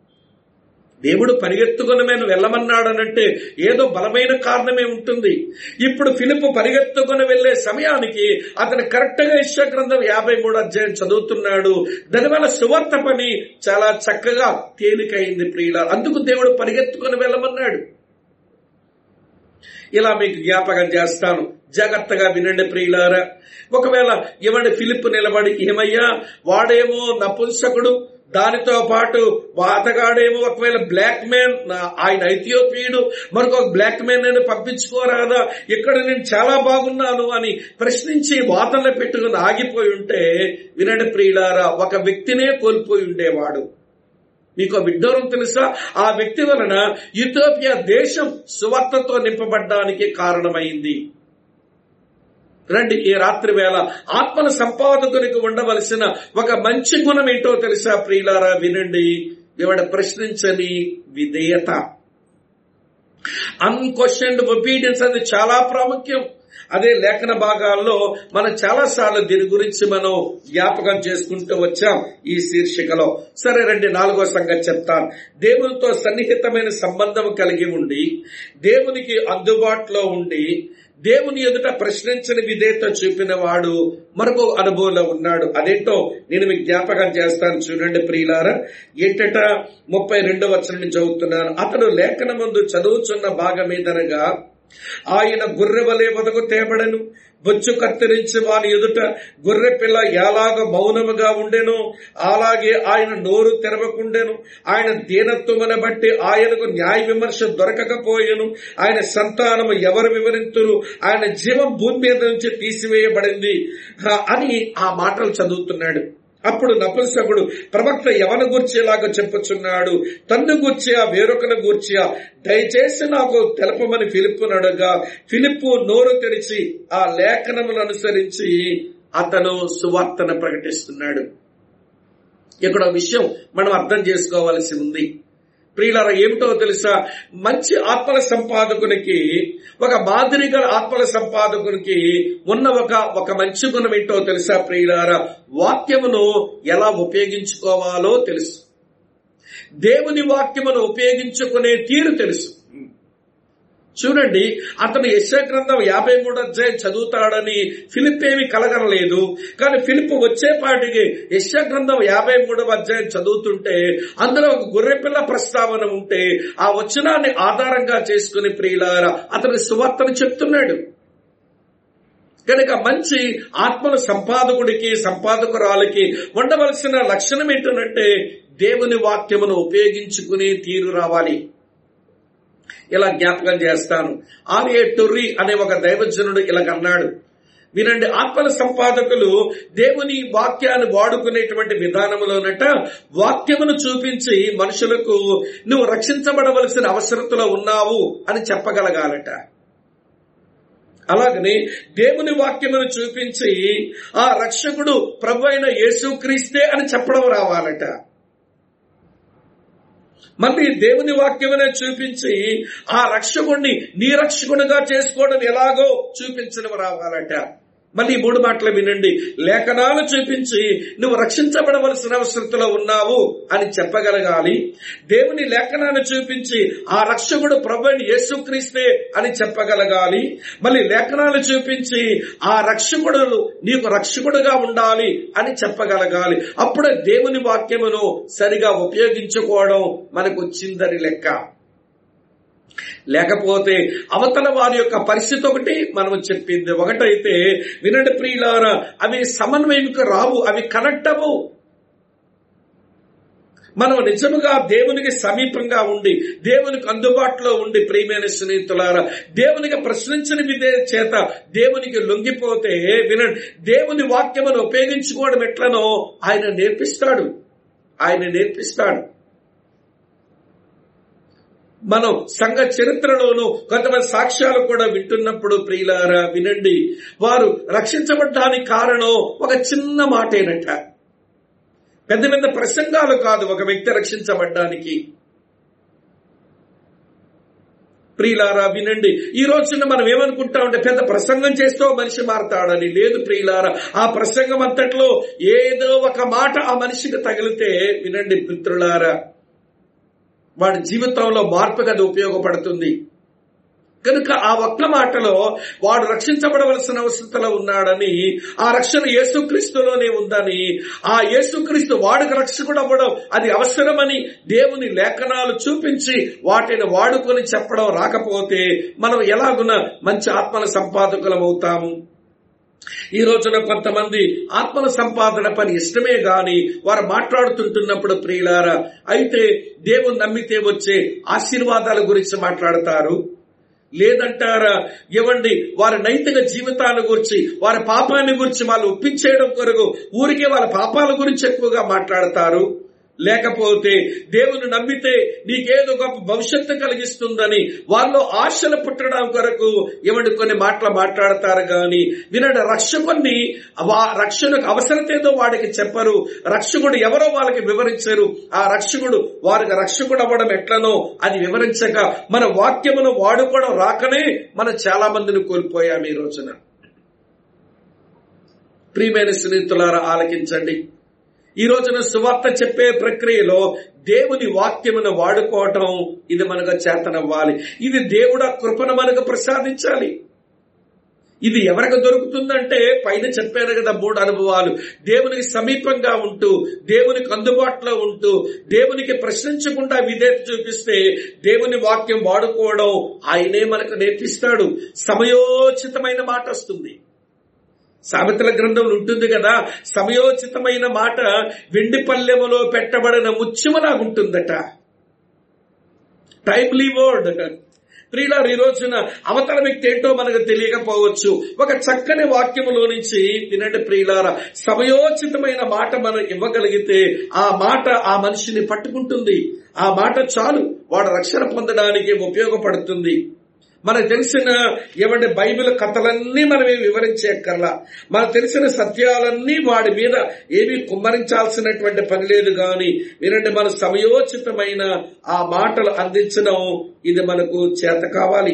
దేవుడు పరిగెత్తుకుని మేము వెళ్ళమన్నాడనంటే ఏదో బలమైన కారణమే ఉంటుంది ఇప్పుడు ఫిలిప్ పరిగెత్తుకుని వెళ్లే సమయానికి అతను కరెక్ట్ గా ఇష్ట గ్రంథం యాభై మూడు అధ్యాయం చదువుతున్నాడు దానివల్ల సువార్త పని చాలా చక్కగా తేలికైంది ప్రియుల అందుకు దేవుడు పరిగెత్తుకుని వెళ్ళమన్నాడు ఇలా మీకు జ్ఞాపకం చేస్తాను జాగ్రత్తగా వినండి ప్రియులారా ఒకవేళ ఇవ్వండి ఫిలిప్ నిలబడి ఏమయ్యా వాడేమో నపుంసకుడు దానితో పాటు అతగాడేమో ఒకవేళ బ్లాక్ మ్యాన్ ఆయన ఐథియోపియుడు మరొక బ్లాక్ మ్యాన్ నేను పంపించుకోరాదా ఇక్కడ నేను చాలా బాగున్నాను అని ప్రశ్నించి వాదనలు పెట్టుకుని ఆగిపోయి ఉంటే వినండి ప్రియులారా ఒక వ్యక్తినే కోల్పోయి ఉండేవాడు మీకు విడ్డూరం తెలుసా ఆ వ్యక్తి వలన యూథోపియా దేశం సువార్తతో నింపబడ్డానికి కారణమైంది రండి ఈ రాత్రి వేళ ఆత్మల సంపాదకునికి ఉండవలసిన ఒక మంచి గుణం ఏంటో తెలుసా ప్రియులారా వినండి ఇవాడ ప్రశ్నించని విధేయత అన్క్వశ్చన్డ్ ఒబీడియన్స్ అది చాలా ప్రాముఖ్యం అదే లేఖన భాగాల్లో మనం చాలా సార్లు దీని గురించి మనం జ్ఞాపకం చేసుకుంటూ వచ్చాం ఈ శీర్షికలో సరే రండి నాలుగో సంగతి చెప్తాను దేవునితో సన్నిహితమైన సంబంధం కలిగి ఉండి దేవునికి అందుబాటులో ఉండి దేవుని ఎదుట ప్రశ్నించని విధేయత చూపిన వాడు మరొక అనుభవంలో ఉన్నాడు అదేంటో నేను మీకు జ్ఞాపకం చేస్తాను చూడండి ప్రియులారా ఏంటట ముప్పై రెండవ వచనం చదువుతున్నాను అతడు లేఖన ముందు చదువుచున్న భాగమేదనగా ఆయన గొర్రె వలె వదకు తేబడను బొచ్చు కత్తిరించి వాని ఎదుట గొర్రె పిల్ల ఎలాగ మౌనముగా ఉండెను అలాగే ఆయన నోరు తెరవకుండెను ఆయన దీనత్వమును బట్టి ఆయనకు న్యాయ విమర్శ దొరకకపోయెను ఆయన సంతానము ఎవరు వివరింతురు ఆయన జీవం భూమి మీద నుంచి తీసివేయబడింది అని ఆ మాటలు చదువుతున్నాడు అప్పుడు నపుంసకుడు ప్రవక్త ఎవను గూర్చేలాగా చెప్పుచున్నాడు తన్ను గూర్చియా వేరొకను గూర్చియా దయచేసి నాకు తెలపమని ఫిలిప్పు నడుగా ఫిలిప్పు నోరు తెరిచి ఆ లేఖనమును అనుసరించి అతను సువార్తను ప్రకటిస్తున్నాడు ఇక్కడ విషయం మనం అర్థం చేసుకోవాల్సి ఉంది ప్రియులారా ఏమిటో తెలుసా మంచి ఆత్మల సంపాదకునికి ఒక మాదిరి గల ఆత్మల సంపాదకునికి ఉన్న ఒక ఒక మంచి గుణం ఏంటో తెలుసా ప్రియులారా వాక్యమును ఎలా ఉపయోగించుకోవాలో తెలుసు దేవుని వాక్యమును ఉపయోగించుకునే తీరు తెలుసు చూడండి అతను యశ గ్రంథం యాభై మూడు అధ్యాయం చదువుతాడని ఫిలిప్ ఏమి కలగనలేదు కానీ ఫిలిప్ వచ్చేపాటికి యశ గ్రంథం యాభై మూడవ అధ్యాయం చదువుతుంటే అందులో ఒక గొర్రెపిల్ల ప్రస్తావన ఉంటే ఆ వచనాన్ని ఆధారంగా చేసుకుని ప్రియులారా అతని సువార్తను చెప్తున్నాడు కనుక మంచి ఆత్మల సంపాదకుడికి సంపాదకురాలకి ఉండవలసిన లక్షణం ఏంటంటే దేవుని వాక్యమును ఉపయోగించుకుని తీరు రావాలి ఇలా జ్ఞాపకం చేస్తాను ఆర్ఏ టొర్రీ అనే ఒక దైవజనుడు ఇలాగన్నాడు వినండి ఆత్మల సంపాదకులు దేవుని వాక్యాన్ని వాడుకునేటువంటి విధానంలోనట వాక్యమును చూపించి మనుషులకు నువ్వు రక్షించబడవలసిన అవసరతలో ఉన్నావు అని చెప్పగలగాలట అలాగని దేవుని వాక్యమును చూపించి ఆ రక్షకుడు ప్రభు అయిన యేసుక్రీస్తే అని చెప్పడం రావాలట మళ్ళీ దేవుని వాక్యమనే చూపించి ఆ రక్షకుడిని నీ రక్షకునిగా చేసుకోవడం ఎలాగో చూపించడం రావాలట మళ్ళీ ఈ మూడు మాటలు వినండి లేఖనాలు చూపించి నువ్వు రక్షించబడవలసిన అవసరతలో ఉన్నావు అని చెప్పగలగాలి దేవుని లేఖనాన్ని చూపించి ఆ రక్షకుడు ప్రభుని యేసుక్రీస్తే అని చెప్పగలగాలి మళ్ళీ లేఖనాలు చూపించి ఆ రక్షకుడు నీకు రక్షకుడుగా ఉండాలి అని చెప్పగలగాలి అప్పుడే దేవుని వాక్యమును సరిగా ఉపయోగించుకోవడం మనకు వచ్చిందని లెక్క లేకపోతే అవతల వారి యొక్క పరిస్థితి ఒకటి మనం చెప్పింది ఒకటైతే వినండి ప్రియులారా అవి సమన్వయంకు రావు అవి కనెక్ట్ అవ్వు మనం నిజముగా దేవునికి సమీపంగా ఉండి దేవునికి అందుబాటులో ఉండి ప్రియమైన స్నేహితులారా దేవునికి ప్రశ్నించిన విధే చేత దేవునికి లొంగిపోతే వినండి దేవుని వాక్యమును ఉపయోగించుకోవడం ఎట్లనో ఆయన నేర్పిస్తాడు ఆయన నేర్పిస్తాడు మనం సంఘ చరిత్రలోను కొంతమంది సాక్ష్యాలు కూడా వింటున్నప్పుడు ప్రియులారా వినండి వారు రక్షించబడ్డానికి కారణం ఒక చిన్న మాటేనట పెద్ద పెద్ద ప్రసంగాలు కాదు ఒక వ్యక్తి రక్షించబడ్డానికి ప్రియులారా వినండి ఈ రోజున మనం ఏమనుకుంటామంటే పెద్ద ప్రసంగం చేస్తూ మనిషి మారతాడని లేదు ప్రియులారా ఆ ప్రసంగం అంతట్లో ఏదో ఒక మాట ఆ మనిషికి తగిలితే వినండి మిత్రులారా వాడి జీవితంలో మార్పుగా అది ఉపయోగపడుతుంది కనుక ఆ ఒక్క మాటలో వాడు రక్షించబడవలసిన అవసరతలో ఉన్నాడని ఆ రక్షణ యేసుక్రీస్తులోనే ఉందని ఆ యేసుక్రీస్తు వాడికి రక్షకుడు అవ్వడం అది అవసరమని దేవుని లేఖనాలు చూపించి వాటిని వాడుకొని చెప్పడం రాకపోతే మనం ఎలాగున మంచి ఆత్మల సంపాదకులం అవుతాము ఈ రోజున కొంతమంది ఆత్మల సంపాదన పని ఇష్టమే గాని వారు మాట్లాడుతుంటున్నప్పుడు ప్రియులారా అయితే దేవుని నమ్మితే వచ్చే ఆశీర్వాదాల గురించి మాట్లాడతారు లేదంటారా ఇవ్వండి వారి నైతిక జీవితాన్ని గురించి వారి పాపాన్ని గురించి వాళ్ళు ఒప్పించేయడం కొరకు ఊరికే వాళ్ళ పాపాల గురించి ఎక్కువగా మాట్లాడతారు లేకపోతే దేవుని నమ్మితే నీకేదో గొప్ప భవిష్యత్తు కలిగిస్తుందని వాళ్ళు ఆశలు పుట్టడం కొరకు ఎవడి కొన్ని మాటలు మాట్లాడతారు గాని వినడు రక్షకుని వా- రక్షణకు అవసరత ఏదో వాడికి చెప్పరు రక్షకుడు ఎవరో వాళ్ళకి వివరించరు ఆ రక్షకుడు వారికి రక్షకుడు అవ్వడం ఎట్లనో అది వివరించక మన వాక్యమును వాడుకోవడం రాకనే మనం చాలా మందిని కోల్పోయాం ఈ రోజున ప్రియమైన స్నేహితులారా ఆలకించండి ఈ రోజున సువార్త చెప్పే ప్రక్రియలో దేవుని వాక్యమును వాడుకోవటం ఇది మనకు చేతనవ్వాలి ఇది దేవుడ కృపను మనకు ప్రసాదించాలి ఇది ఎవరికి దొరుకుతుందంటే పైన చెప్పారు కదా మూడు అనుభవాలు దేవునికి సమీపంగా ఉంటూ దేవునికి అందుబాటులో ఉంటూ దేవునికి ప్రశ్నించకుండా విధేయత చూపిస్తే దేవుని వాక్యం వాడుకోవడం ఆయనే మనకు నేర్పిస్తాడు సమయోచితమైన మాట వస్తుంది సామెతల గ్రంథంలో ఉంటుంది కదా సమయోచితమైన మాట వెండి పల్లెములో పెట్టబడిన ముత్యములాగుంటుందట టైమ్లీ వర్డ్ ప్రియులారు ఈ రోజున అవతల వ్యక్తి ఏంటో మనకు తెలియకపోవచ్చు ఒక చక్కని వాక్యములో నుంచి వినండి ప్రియులార సమయోచితమైన మాట మనం ఇవ్వగలిగితే ఆ మాట ఆ మనిషిని పట్టుకుంటుంది ఆ మాట చాలు వాడు రక్షణ పొందడానికి ఉపయోగపడుతుంది మనకు తెలిసిన ఏమంటే బైబిల్ కథలన్నీ మనం ఏమి వివరించేక్కర్లా మనకు తెలిసిన సత్యాలన్నీ వాడి మీద ఏమీ కుమ్మరించాల్సినటువంటి పని లేదు గాని వినండి మన సమయోచితమైన ఆ మాటలు అందించడం ఇది మనకు చేత కావాలి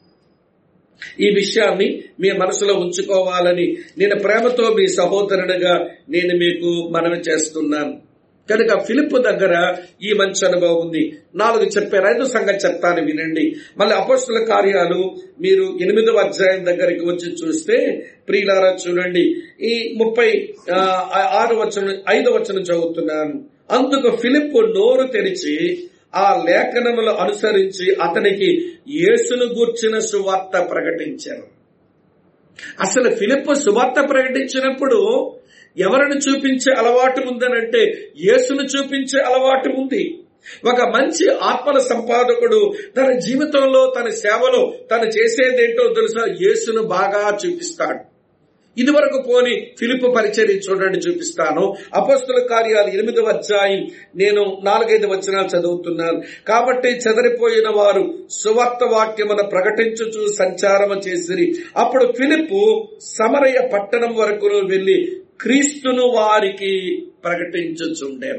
ఈ విషయాన్ని మీ మనసులో ఉంచుకోవాలని నేను ప్రేమతో మీ సహోదరుడిగా నేను మీకు మనవి చేస్తున్నాను కనుక ఫిలిప్ దగ్గర ఈ మంచి అనుభవం ఉంది నాలుగు చెప్పారు ఐదు సంగతి చెప్తాను వినండి మళ్ళీ అపోస్తుల కార్యాలు మీరు ఎనిమిదవ అధ్యాయం దగ్గరికి వచ్చి చూస్తే ప్రియులారా చూడండి ఈ ముప్పై ఆ, ఆరు వచనం ఐదు వచనం చదువుతున్నాను అందుకు ఫిలిప్ నోరు తెరిచి ఆ లేఖనములు అనుసరించి అతనికి యేసును గూర్చిన సువార్త ప్రకటించారు అసలు ఫిలిప్ సువార్త ప్రకటించినప్పుడు ఎవరిని చూపించే అలవాటు ఉందనంటే యేసును చూపించే అలవాటు ఉంది ఒక మంచి ఆత్మల సంపాదకుడు తన జీవితంలో తన సేవలో తను చేసేదేంటో తెలుసా యేసును బాగా చూపిస్తాడు ఇదివరకు పోని ఫిలిప్ పరిచర్య చూడండి చూపిస్తాను అపస్తుల కార్యాలు ఎనిమిదవ అధ్యాయం నేను నాలుగైదు వచనాలు చదువుతున్నాను కాబట్టి చెదరిపోయిన వారు సువార్త వాక్యమున ప్రకటించుచు సంచారము చేసిరి అప్పుడు ఫిలిప్ సమరయ పట్టణం వరకు వెళ్లి క్రీస్తును వారికి ప్రకటించుచుండెను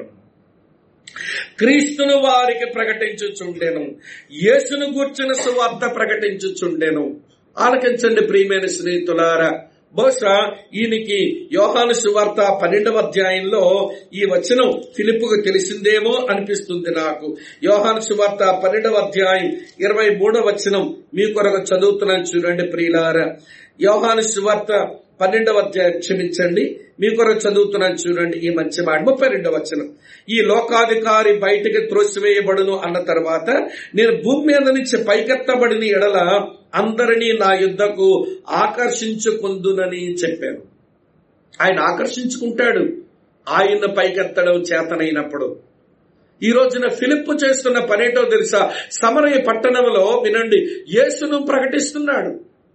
క్రీస్తును వారికి ప్రకటించుచుండెను యేసును గూర్చిన సువార్త ప్రకటించుచుండెను ఆలకించండి ప్రియమైన స్నేహితులారా బహుశా ఈయనకి యోహాను సువార్త పన్నెండవ అధ్యాయంలో ఈ వచనం ఫిలిప్పుకు తెలిసిందేమో అనిపిస్తుంది నాకు యోహాను సువార్త పన్నెండవ అధ్యాయం ఇరవై మూడవ వచనం మీ కొరకు చదువుతున్నాను చూడండి ప్రియులారా యోహాను సువార్త పన్నెండవ అధ్యాయం క్షమించండి మీ కొరకు చదువుతున్నాను చూడండి ఈ మంచి మాట ముప్పై రెండవ వచనం ఈ లోకాధికారి బయటికి త్రోసివేయబడును అన్న తర్వాత నేను భూమి మీద నుంచి పైకెత్తబడిన ఎడల అందరినీ నా యుద్ధకు ఆకర్షించుకుందునని చెప్పాను ఆయన ఆకర్షించుకుంటాడు ఆయన పైకెత్తడం చేతనైనప్పుడు ఈ రోజున ఫిలిప్ చేస్తున్న పనేటో తెలుసా సమరయ పట్టణంలో వినండి యేసును ప్రకటిస్తున్నాడు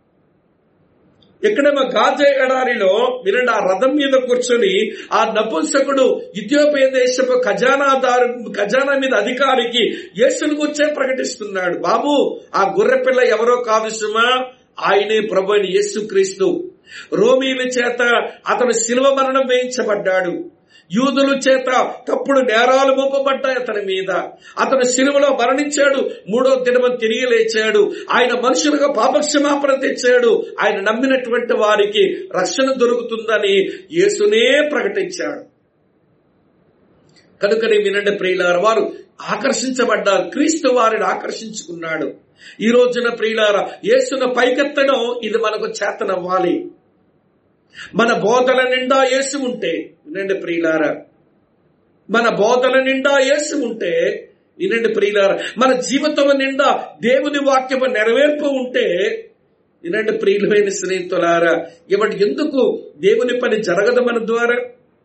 ఎక్కడేమో గాజే ఎడారిలో వినండి ఆ రథం మీద కూర్చొని ఆ నపుంసకుడు ఇథియోపియా దేశపు ఖజానాదారు ఖజానా మీద అధికారికి యేసును కూర్చే ప్రకటిస్తున్నాడు బాబు ఆ గుర్రెపిల్ల ఎవరో కాదు సుమా ఆయనే ప్రభు అని యేసు క్రీస్తు రోమీల చేత అతను శిలువ మరణం వేయించబడ్డాడు యూదుల చేత తప్పుడు నేరాలు మోపబడ్డాయి అతని మీద అతను సిలువలో మరణించాడు మూడో దినమని తిరిగి లేచాడు ఆయన మనుషులుగా పాపక్షమాపణ తెచ్చాడు ఆయన నమ్మినటువంటి వారికి రక్షణ దొరుకుతుందని యేసునే ప్రకటించాడు కనుకనే వినండి ప్రియులార వారు ఆకర్షించబడ్డారు క్రీస్తు వారిని ఆకర్షించుకున్నాడు ఈ రోజున ప్రియులార యేసున పైకెత్తడం ఇది మనకు చేతనవ్వాలి మన బోధల నిండా యేసు ఉంటే వినండి ప్రియులార మన బోధల నిండా యేసు ఉంటే వినండి ప్రియులార మన జీవితం నిండా దేవుని వాక్యము నెరవేర్పు ఉంటే వినండి ప్రియులమైన స్నేహితులారా ఇవాటి ఎందుకు దేవుని పని జరగదు మన ద్వారా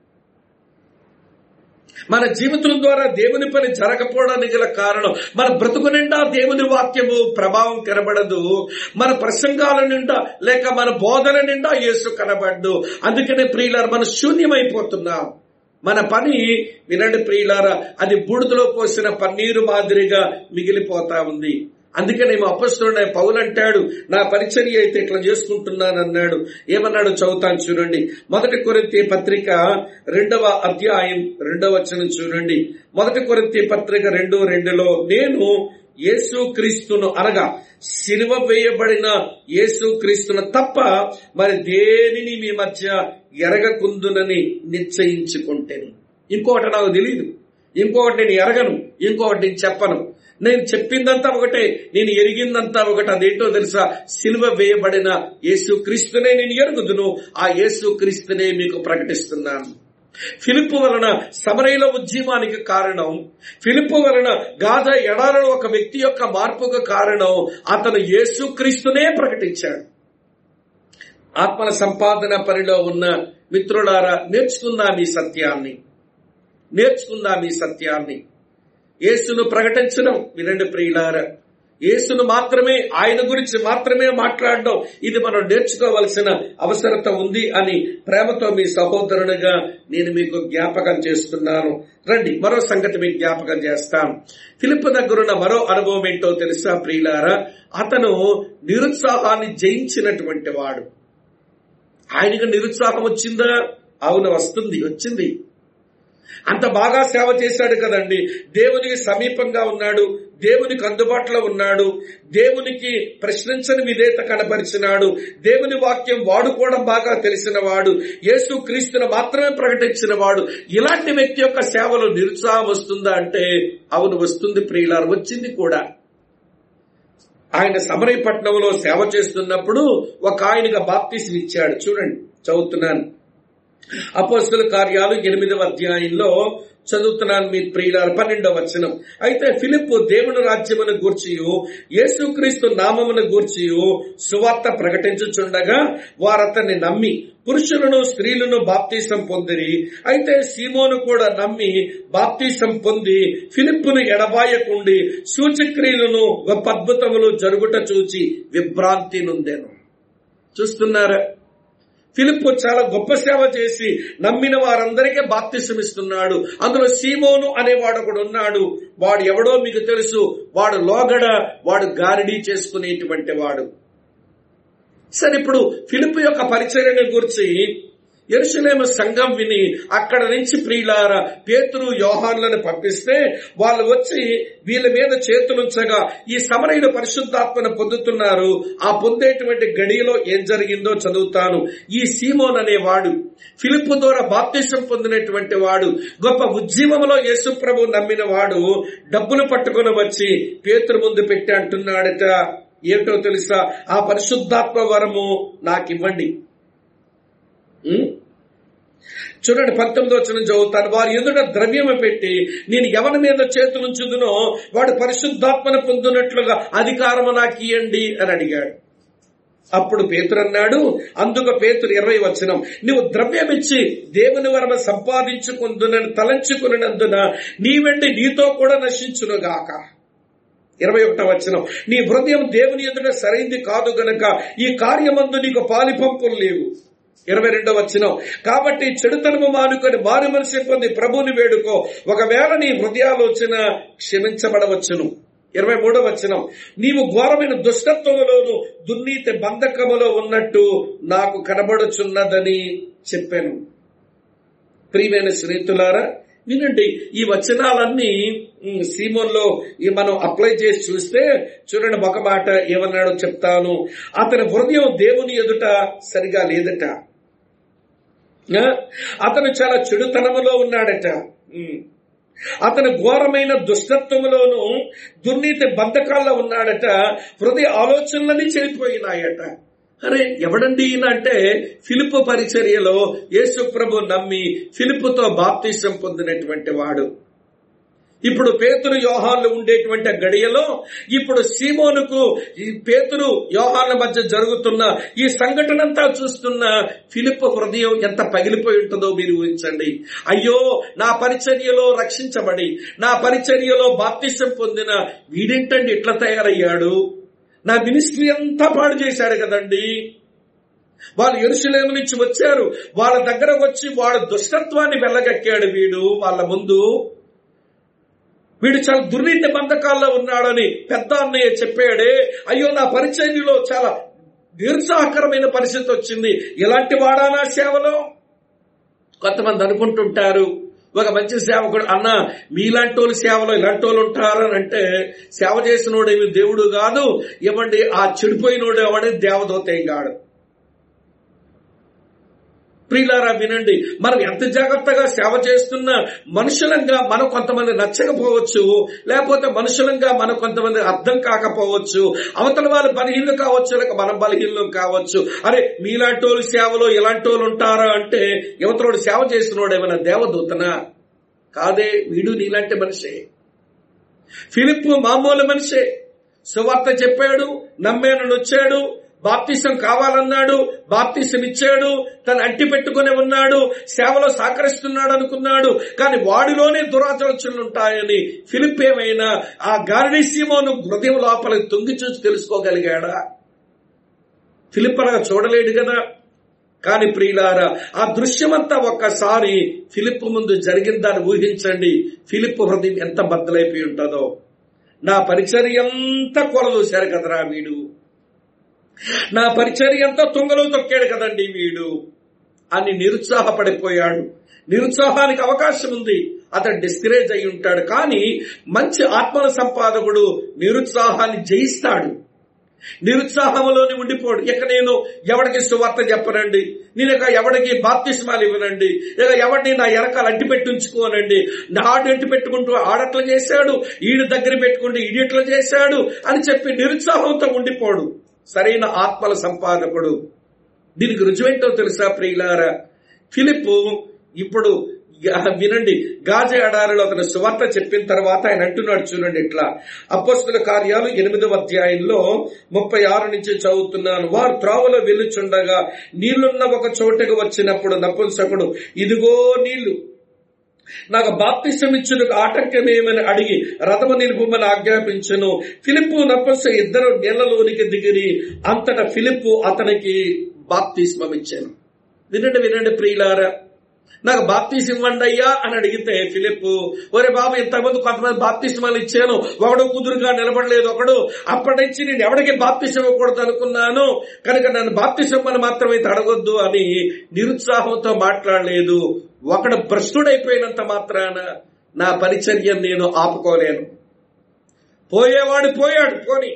మన జీవితం ద్వారా దేవుని పని జరగకపోవడానికి గల కారణం మన బ్రతుకు నిండా దేవుని వాక్యము ప్రభావం కనబడదు మన ప్రసంగాల నిండా లేక మన బోధన నిండా యేసు కనబడ్డు అందుకనే ప్రియులారు మనం శూన్యమైపోతున్నాం మన పని వినండి ప్రియులారా అది బూడిదలో పోసిన పన్నీరు మాదిరిగా మిగిలిపోతా ఉంది అందుకనేమో అపస్తున్న పౌలు అంటాడు నా పరిచర్య అయితే ఇట్లా చేసుకుంటున్నాను అన్నాడు ఏమన్నాడు చదువుతాను చూడండి మొదటి కొరింతి పత్రిక రెండవ అధ్యాయం రెండవ వచనం చూడండి మొదటి కొరింతి పత్రిక రెండు రెండులో నేను యేసు క్రీస్తును అనగా సిలువ వేయబడిన యేసు క్రీస్తును తప్ప మరి దేనిని మీ మధ్య ఎరగకుందునని నిశ్చయించుకుంటేను ఇంకొకటి నాకు తెలియదు ఇంకొకటి నేను ఎరగను ఇంకొకటి నేను చెప్పను నేను చెప్పిందంతా ఒకటే నేను ఎరిగిందంతా ఒకటి అదేంటో తెలుసా సిలువ వేయబడిన యేసు క్రీస్తునే నేను ఎరుగుదును ఆ యేసు క్రీస్తునే మీకు ప్రకటిస్తున్నాను ఫిలిప్పు వలన సమరయుల ఉద్యమానికి కారణం ఫిలిప్పు వలన గాజ ఎడాలలో ఒక వ్యక్తి యొక్క మార్పుకు కారణం అతను యేసు క్రీస్తునే ప్రకటించాడు ఆత్మల సంపాదన పనిలో ఉన్న మిత్రులారా నేర్చుకుందాం ఈ సత్యాన్ని నేర్చుకుందాం ఈ సత్యాన్ని యేసును ప్రకటించడం వినండి ప్రియులారా యేసును మాత్రమే ఆయన గురించి మాత్రమే మాట్లాడడం ఇది మనం నేర్చుకోవలసిన అవసరత ఉంది అని ప్రేమతో మీ సహోదరునిగా నేను మీకు జ్ఞాపకం చేస్తున్నాను రండి మరో సంగతి మీకు జ్ఞాపకం చేస్తాం ఫిలిప్ దగ్గరున్న మరో అనుభవం ఏంటో తెలుసా ప్రియులారా అతను నిరుత్సాహాన్ని జయించినటువంటి వాడు ఆయనకు నిరుత్సాహం వచ్చిందా అవును వస్తుంది వచ్చింది అంత బాగా సేవ చేశాడు కదండి దేవునికి సమీపంగా ఉన్నాడు దేవునికి అందుబాటులో ఉన్నాడు దేవునికి ప్రశ్నించని విధేత కనపరిచినాడు దేవుని వాక్యం వాడుకోవడం బాగా తెలిసిన వాడు యేసు క్రీస్తును మాత్రమే ప్రకటించిన వాడు ఇలాంటి వ్యక్తి యొక్క సేవలో నిరుత్సాహం వస్తుందా అంటే అవును వస్తుంది ప్రియులారు వచ్చింది కూడా ఆయన సమరయపట్నంలో సేవ చేస్తున్నప్పుడు ఒక ఆయనగా బాప్తీసం ఇచ్చాడు చూడండి చదువుతున్నాను అపోస్తుల కార్యాలు ఎనిమిదవ అధ్యాయంలో చదువుతున్నాను మీ ప్రియులారు పన్నెండవ వచనం అయితే ఫిలిప్ దేవుని రాజ్యమును గూర్చియు యేసుక్రీస్తు నామమును గూర్చియు సువార్త ప్రకటించుచుండగా వారతన్ని నమ్మి పురుషులను స్త్రీలను బాప్తీసం పొందిరి అయితే సీమోను కూడా నమ్మి బాప్తీసం పొంది ఫిలిప్పును ఎడబాయకుండి సూచక్రియలను గొప్ప అద్భుతములు జరుగుట చూచి విభ్రాంతి నొందెను చూస్తున్నారా ఫిలిప్పు చాలా గొప్ప సేవ చేసి నమ్మిన వారందరికీ బాప్తిసం ఇస్తున్నాడు అందులో సీమోను అనేవాడు ఒకడు ఉన్నాడు వాడు ఎవడో మీకు తెలుసు వాడు లోగడ వాడు గారిడీ చేసుకునేటువంటి వాడు సరే ఇప్పుడు ఫిలిప్ యొక్క పరిచర్యను గురించి ఎరుసలేమ సంఘం విని అక్కడ నుంచి ప్రియులార పేతురు యోహాన్లను పంపిస్తే వాళ్ళు వచ్చి వీళ్ళ మీద చేతులుంచగా ఈ సమరైన పరిశుద్ధాత్మను పొందుతున్నారు ఆ పొందేటువంటి గడియలో ఏం జరిగిందో చదువుతాను ఈ సీమోన్ అనేవాడు ఫిలిప్పు ద్వారా బాప్తిసం పొందినటువంటి వాడు గొప్ప ఉద్యమంలో యేసుప్రభు నమ్మిన వాడు డబ్బులు పట్టుకొని వచ్చి పేతురు ముందు పెట్టి అంటున్నాడట ఏమిటో తెలుసా ఆ పరిశుద్ధాత్మ వరము నాకివ్వండి చూడండి పంతొమ్మిది వచ్చిన చదువుతాను వారి ఎదుట ద్రవ్యము పెట్టి నేను ఎవరి మీద చేతులుంచుదునో వాడు పరిశుద్ధాత్మను పొందినట్లుగా అధికారము నాకు ఇయ్యండి అని అడిగాడు అప్పుడు పేతురు అన్నాడు అందుకు పేతురు ఇరవై వచనం నువ్వు ద్రవ్యమిచ్చి దేవుని వరమ సంపాదించుకుందునని తలంచుకున్నందున నీ వెండి నీతో కూడా నశించునుగాక ఇరవై ఒకటో వచనం నీ హృదయం దేవుని ఎదుట సరైంది కాదు గనక ఈ కార్యమందు నీకు పాలిపంపులు లేవు ఇరవై రెండో వచ్చినం కాబట్టి చెడుతనము మానుకొని మారు మనసు పొంది ప్రభుని వేడుకో ఒకవేళ నీ హృదయాలోచన క్షమించబడవచ్చును ఇరవై మూడో వచనం నీవు ఘోరమైన దుష్టత్వములోను దుర్నీతి బంధకములో ఉన్నట్టు నాకు కనబడుచున్నదని చెప్పాను ప్రియమైన స్నేహితులారా వినండి ఈ వచనాలన్నీ సీమోన్లో మనం అప్లై చేసి చూస్తే చూడండి ఒక మాట ఏమన్నాడో చెప్తాను అతని హృదయం దేవుని ఎదుట సరిగా లేదట అతను చాలా చెడుతనములో ఉన్నాడట అతను ఘోరమైన దుష్టత్వములోను దుర్నీతి బంధకాల్లో ఉన్నాడట హృదయ ఆలోచనలన్నీ చెడిపోయినాయట అరే ఎవడండి ఈయన అంటే ఫిలిపు పరిచర్యలో యేసు ప్రభు నమ్మి ఫిలిపుతో బాప్తీసం పొందినటువంటి వాడు ఇప్పుడు పేతురు యోహాన్లు ఉండేటువంటి గడియలో ఇప్పుడు సీమోనుకు ఈ పేతురు యోహాన్ల మధ్య జరుగుతున్న ఈ సంఘటన అంతా చూస్తున్న ఫిలిప్ హృదయం ఎంత పగిలిపోయి ఉంటుందో మీరు ఊహించండి అయ్యో నా పరిచర్యలో రక్షించబడి నా పరిచర్యలో బాప్తిష్టం పొందిన వీడేంటండి ఇట్లా తయారయ్యాడు నా మినిస్ట్రీ అంతా పాడు చేశాడు కదండి వాళ్ళు ఎరుసలేము నుంచి వచ్చారు వాళ్ళ దగ్గర వచ్చి వాళ్ళ దుష్టత్వాన్ని వెళ్ళగక్కాడు వీడు వాళ్ళ ముందు వీడు చాలా దుర్నీతి బంధకాల్లో ఉన్నాడని పెద్ద అన్నయ్య చెప్పాడే అయ్యో నా పరిచర్యలో చాలా నిరుత్సాహకరమైన పరిస్థితి వచ్చింది ఇలాంటి వాడానా సేవలో కొంతమంది అనుకుంటుంటారు ఒక మంచి సేవకుడు అన్న మీలాంటి వాళ్ళు సేవలో ఇలాంటి వాళ్ళు ఉంటారు అని అంటే సేవ చేసినోడు ఏమి దేవుడు కాదు ఇవ్వండి ఆ చెడిపోయినోడు ఎవడే దేవదూత ఏం కాడు ప్రియులారా వినండి మనం ఎంత జాగ్రత్తగా సేవ చేస్తున్నా మనుషులంగా మనం కొంతమంది నచ్చకపోవచ్చు లేకపోతే మనుషులంగా మనం కొంతమంది అర్థం కాకపోవచ్చు అవతల వాళ్ళు బలహీనలు కావచ్చు లేక మనం బలహీనం కావచ్చు అరే మీలాంటి వాళ్ళు సేవలో ఇలాంటి వాళ్ళు ఉంటారా అంటే యువతలోడు సేవ చేసినోడు ఏమైనా దేవదూతనా కాదే వీడు నీలాంటి మనిషే ఫిలిప్ మామూలు మనిషే సువార్త చెప్పాడు నమ్మేనని వచ్చాడు బాప్తిసం కావాలన్నాడు బాప్తిసం ఇచ్చాడు తను అంటి పెట్టుకుని ఉన్నాడు సేవలో సహకరిస్తున్నాడు అనుకున్నాడు కానీ వాడిలోనే దురాచరచనలు ఉంటాయని ఫిలిప్ ఏమైనా ఆ గార్డిసీమోను హృదయం లోపల తొంగి చూసి తెలుసుకోగలిగాడా ఫిలిప్ అలాగా చూడలేడు కదా కాని ప్రియులారా ఆ దృశ్యమంతా ఒక్కసారి ఫిలిప్ ముందు జరిగిందని ఊహించండి ఫిలిప్ హృదయం ఎంత బద్దలైపోయి ఉంటుందో నా పరిచర్య అంతా కొలదూశారు కదరా వీడు నా పరిచర్య అంతా తుంగలో తొక్కాడు కదండి వీడు అని నిరుత్సాహపడిపోయాడు నిరుత్సాహానికి అవకాశం ఉంది అతడు డిస్కరేజ్ అయి ఉంటాడు కానీ మంచి ఆత్మల సంపాదకుడు నిరుత్సాహాన్ని జయిస్తాడు నిరుత్సాహంలోనే ఉండిపోడు ఇక నేను ఎవరికి సువార్త చెప్పనండి నేను ఇక ఎవరికి బాప్తిస్మాలు ఇవ్వనండి ఇక ఎవరిని నా ఎనకాల అడ్డు పెట్టి ఉంచుకోనండి నా ఆడు అడ్డు పెట్టుకుంటూ ఆడట్లా చేశాడు ఈడు దగ్గర పెట్టుకుంటూ ఈడిట్లా చేశాడు అని చెప్పి నిరుత్సాహంతో ఉండిపోడు సరైన ఆత్మల సంపాదకుడు దీనికి రుజువేంటో తెలుసా ప్రియులారా ఫిలిప్ ఇప్పుడు వినండి గాజ ఎడారిలో అతను సువార్త చెప్పిన తర్వాత ఆయన అంటున్నాడు చూడండి ఇట్లా అపోస్తుల కార్యాలు ఎనిమిదవ అధ్యాయంలో ముప్పై ఆరు నుంచి చదువుతున్నాను వారు త్రోవలో వెళ్ళుచుండగా నీళ్లున్న ఒక చోటకు వచ్చినప్పుడు నపుంసకుడు ఇదిగో నీళ్లు నాకు బాప్తిసం ఇచ్చిన ఆటంకమేమని అడిగి రథము నిలుపుమని ఆజ్ఞాపించను ఫిలిప్పు నపస్స ఇద్దరు నీళ్లలోనికి దిగిరి అంతటా ఫిలిప్పు అతనికి బాప్తిస్మం ఇచ్చాను వినండి వినండి ప్రియులారా నాకు బాప్తీస్ ఇవ్వండి అయ్యా అని అడిగితే ఫిలిప్ ఒరే బాబు ఇంతకుముందు కొంతమంది బాప్తిస్మాలు ఇచ్చాను ఒకడు కుదురుగా నిలబడలేదు ఒకడు అప్పటి నుంచి నేను ఎవరికి బాప్తిసం ఇవ్వకూడదు అనుకున్నాను కనుక నన్ను బాప్తిసమ్మని మాత్రమైతే అడగొద్దు అని నిరుత్సాహంతో మాట్లాడలేదు ఒకడు భ్రష్టుడైపోయినంత మాత్రాన నా పరిచర్య నేను ఆపుకోలేను పోయేవాడు పోయాడు పోని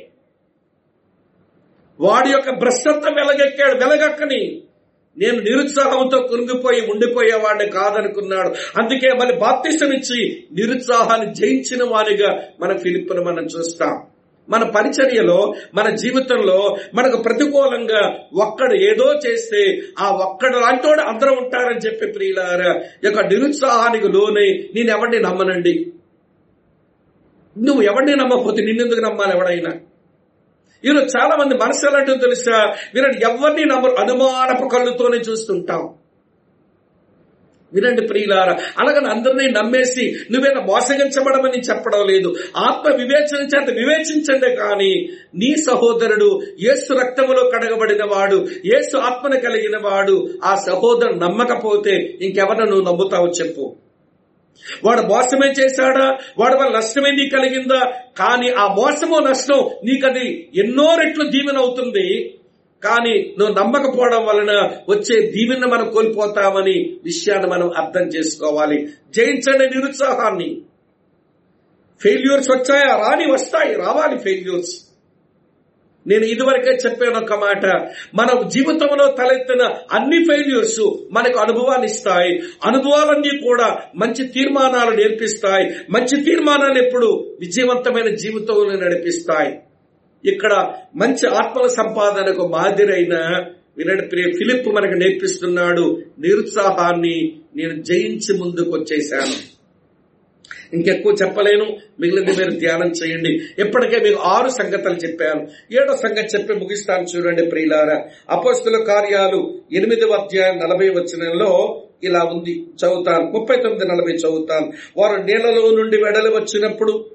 వాడి యొక్క భ్రష్టత్వం వెలగెక్కాడు వెలగక్కని నేను నిరుత్సాహంతో కురిగిపోయి ఉండిపోయేవాడిని కాదనుకున్నాడు అందుకే మళ్ళీ బాప్తిసం ఇచ్చి నిరుత్సాహాన్ని జయించిన వానిగా మన ఫిలిప్పును మనం చూస్తాం మన పరిచర్యలో మన జీవితంలో మనకు ప్రతికూలంగా ఒక్కడు ఏదో చేస్తే ఆ ఒక్కడు లాంటోడు అందరూ ఉంటారని చెప్పి ప్రియులారా యొక్క నిరుత్సాహానికి లోనై నేను ఎవరిని నమ్మనండి నువ్వు ఎవరిని నమ్మకపోతే నిన్నెందుకు నమ్మాలి ఎవడైనా ఈరోజు చాలా మంది మనసు ఎలాంటిదో తెలుసా వినండి ఎవరిని నమ్మరు అనుమానపు కళ్ళుతోనే చూస్తుంటాం వినండి ప్రియులారా అలాగని అందరినీ నమ్మేసి నువ్వేనా మోసగించబడమని చెప్పడం లేదు ఆత్మ వివేచన చేత వివేచించండి కానీ నీ సహోదరుడు ఏసు రక్తములో కడగబడిన వాడు ఏసు ఆత్మను కలిగిన వాడు ఆ సహోదరు నమ్మకపోతే ఇంకెవరిని నువ్వు నమ్ముతావు చెప్పు వాడు మోసమే చేశాడా వాడి వల్ల నష్టమే నీకు కలిగిందా కానీ ఆ మోసమో నష్టం నీకది ఎన్నో రెట్లు దీవెన అవుతుంది కానీ నువ్వు నమ్మకపోవడం వలన వచ్చే దీవెన మనం కోల్పోతామని విషయాన్ని మనం అర్థం చేసుకోవాలి జయించండి నిరుత్సాహాన్ని ఫెయిల్యూర్స్ వచ్చాయా రాని వస్తాయి రావాలి ఫెయిల్యూర్స్ నేను ఇదివరకే చెప్పాను ఒక మాట మన జీవితంలో తలెత్తిన అన్ని ఫెయిల్యూర్స్ మనకు అనుభవాన్ని ఇస్తాయి అనుభవాలన్నీ కూడా మంచి తీర్మానాలు నేర్పిస్తాయి మంచి తీర్మానాలు ఎప్పుడు విజయవంతమైన జీవితంలో నడిపిస్తాయి ఇక్కడ మంచి ఆత్మల సంపాదనకు మాదిరైన వినడి ప్రియ ఫిలిప్ మనకు నేర్పిస్తున్నాడు నిరుత్సాహాన్ని నేను జయించి ముందుకు వచ్చేసాను ఇంకెక్కువ చెప్పలేను మిగిలింది మీరు ధ్యానం చేయండి ఇప్పటికే మీకు ఆరు సంగతులు చెప్పాను ఏడో సంగతి చెప్పి ముగిస్తాను చూడండి ప్రియులారా అపోస్తుల కార్యాలు ఎనిమిదవ అధ్యాయం నలభై వచనంలో ఇలా ఉంది చదువుతాను ముప్పై తొమ్మిది నలభై చదువుతాను వారు నీళ్లలో నుండి వెడలి వచ్చినప్పుడు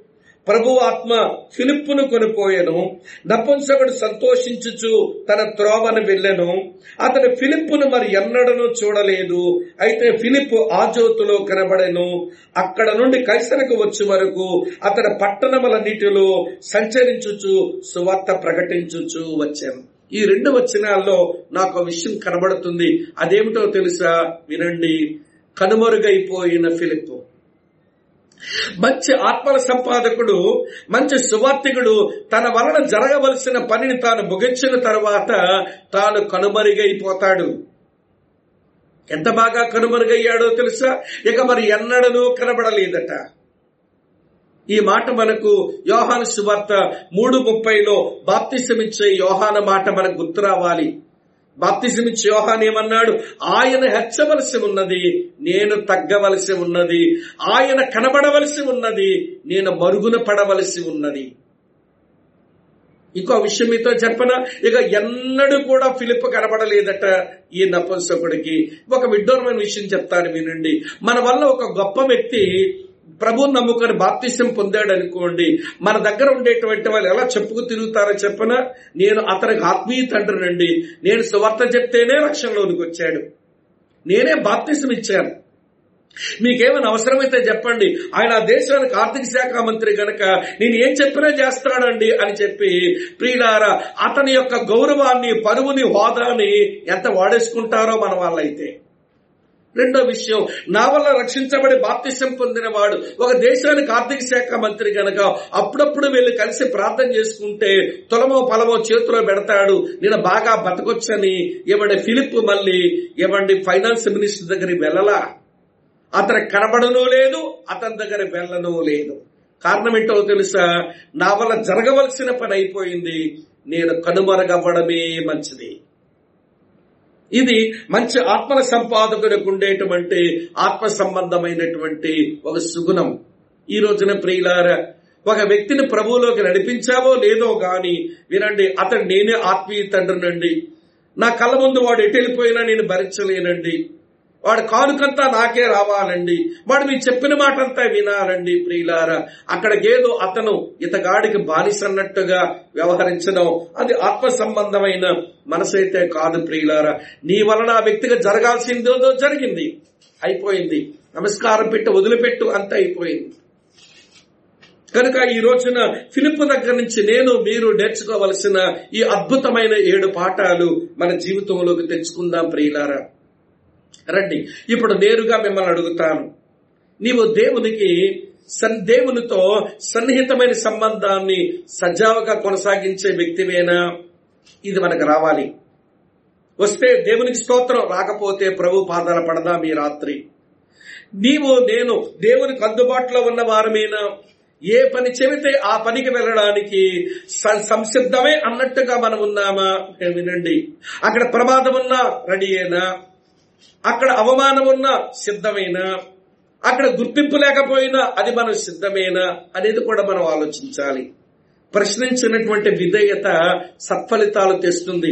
ప్రభు ఆత్మ ఫిలిప్పును కొనిపోయెను నపుంసకుడు సంతోషించుచు తన త్రోవను వెళ్ళెను అతడు ఫిలిప్పును మరి ఎన్నడను చూడలేదు అయితే ఫిలిప్పు ఆ జ్యోతిలో కనబడెను అక్కడ నుండి కైసరకు వచ్చే వరకు అతడు పట్టణములన్నిటిలో సంచరించుచు సువార్త ప్రకటించుచు వచ్చాను ఈ రెండు వచనాల్లో నాకు ఒక విషయం కనబడుతుంది అదేమిటో తెలుసా వినండి కనుమరుగైపోయిన ఫిలిప్పు మంచి ఆత్మల సంపాదకుడు మంచి సువార్తికుడు తన వలన జరగవలసిన పనిని తాను ముగించిన తర్వాత తాను కనుమరుగైపోతాడు ఎంత బాగా కనుమరుగయ్యాడో తెలుసా ఇక మరి ఎన్నడనూ కనబడలేదట ఈ మాట మనకు యోహాను సువార్త మూడు ముప్పైలో బాప్తిసమిచ్చే యోహాన మాట మనకు గుర్తు రావాలి బాప్తిసమిచ్చే యోహాన్ ఏమన్నాడు ఆయన హెచ్చవలసి ఉన్నది నేను తగ్గవలసి ఉన్నది ఆయన కనబడవలసి ఉన్నది నేను మరుగున పడవలసి ఉన్నది ఇంకో విషయం మీతో చెప్పన ఇక ఎన్నడూ కూడా ఫిలిప్ కనబడలేదట ఈ నపుంసకుడికి ఒక విడ్డూరమైన విషయం చెప్తాను వినండి మన వల్ల ఒక గొప్ప వ్యక్తి ప్రభు నమ్ముకొని బాప్తిసం పొందాడు అనుకోండి మన దగ్గర ఉండేటువంటి వాళ్ళు ఎలా చెప్పుకు తిరుగుతారో చెప్పన నేను అతనికి ఆత్మీయ తండ్రినండి నేను సువార్త చెప్తేనే రక్షణలోనికి వచ్చాడు నేనే బాప్తిసం ఇచ్చాను మీకేమైనా అవసరమైతే చెప్పండి ఆయన ఆ దేశానికి ఆర్థిక శాఖ మంత్రి గనక నేను ఏం చెప్పినా చేస్తాడండి అని చెప్పి ప్రియులారా అతని యొక్క గౌరవాన్ని పరువుని హోదాని ఎంత వాడేసుకుంటారో మన వాళ్ళైతే రెండో విషయం నా వల్ల రక్షించబడి బాప్తిసం పొందిన వాడు ఒక దేశానికి ఆర్థిక శాఖ మంత్రి గనక అప్పుడప్పుడు వెళ్ళి కలిసి ప్రార్థన చేసుకుంటే తులమో పలమో చేతిలో పెడతాడు నేను బాగా బతకొచ్చని ఇవ్వండి ఫిలిప్ మళ్ళీ ఇవ్వండి ఫైనాన్స్ మినిస్టర్ దగ్గరికి వెళ్ళలా అతను కనబడను లేదు అతని దగ్గర వెళ్ళను లేదు కారణం ఏంటో తెలుసా నా వల్ల జరగవలసిన పని అయిపోయింది నేను కనుమరుగవ్వడమే మంచిది ఇది మంచి ఆత్మల సంపాదకులకు ఉండేటువంటి ఆత్మ సంబంధమైనటువంటి ఒక సుగుణం ఈ రోజున ప్రియులార ఒక వ్యక్తిని ప్రభువులోకి నడిపించావో లేదో గాని వినండి అతడు నేనే ఆత్మీయ తండ్రినండి నా కళ్ళ ముందు వాడు ఎటు వెళ్ళిపోయినా నేను భరించలేనండి వాడు కానుకంతా నాకే రావాలండి వాడు మీరు చెప్పిన మాట అంతా వినాలండి ప్రియులారా అక్కడికేదో అతను ఇతగాడికి బానిసన్నట్టుగా వ్యవహరించడం అది ఆత్మ సంబంధమైన మనసైతే కాదు ప్రియులారా నీ వలన ఆ వ్యక్తిగా జరగాల్సిందేదో జరిగింది అయిపోయింది నమస్కారం పెట్టి వదిలిపెట్టు అంత అయిపోయింది కనుక ఈ రోజున ఫిలిప్ దగ్గర నుంచి నేను మీరు నేర్చుకోవలసిన ఈ అద్భుతమైన ఏడు పాఠాలు మన జీవితంలోకి తెచ్చుకుందాం ప్రియులారా రండి ఇప్పుడు నేరుగా మిమ్మల్ని అడుగుతాను నీవు దేవునికి సన్ దేవునితో సన్నిహితమైన సంబంధాన్ని సజావుగా కొనసాగించే వ్యక్తివేనా ఇది మనకు రావాలి వస్తే దేవునికి స్తోత్రం రాకపోతే ప్రభు పాదాల పడదా మీ రాత్రి నీవు నేను దేవునికి అందుబాటులో ఉన్న వారమేనా ఏ పని చెబితే ఆ పనికి వెళ్ళడానికి సంసిద్ధమే అన్నట్టుగా మనం ఉన్నామా వినండి అక్కడ ప్రమాదం ఉన్నా రెడీయేనా అక్కడ అవమానం ఉన్నా సిద్ధమేనా అక్కడ గుర్తింపు లేకపోయినా అది మనం సిద్ధమేనా అనేది కూడా మనం ఆలోచించాలి ప్రశ్నించినటువంటి విధేయత సత్ఫలితాలు తెస్తుంది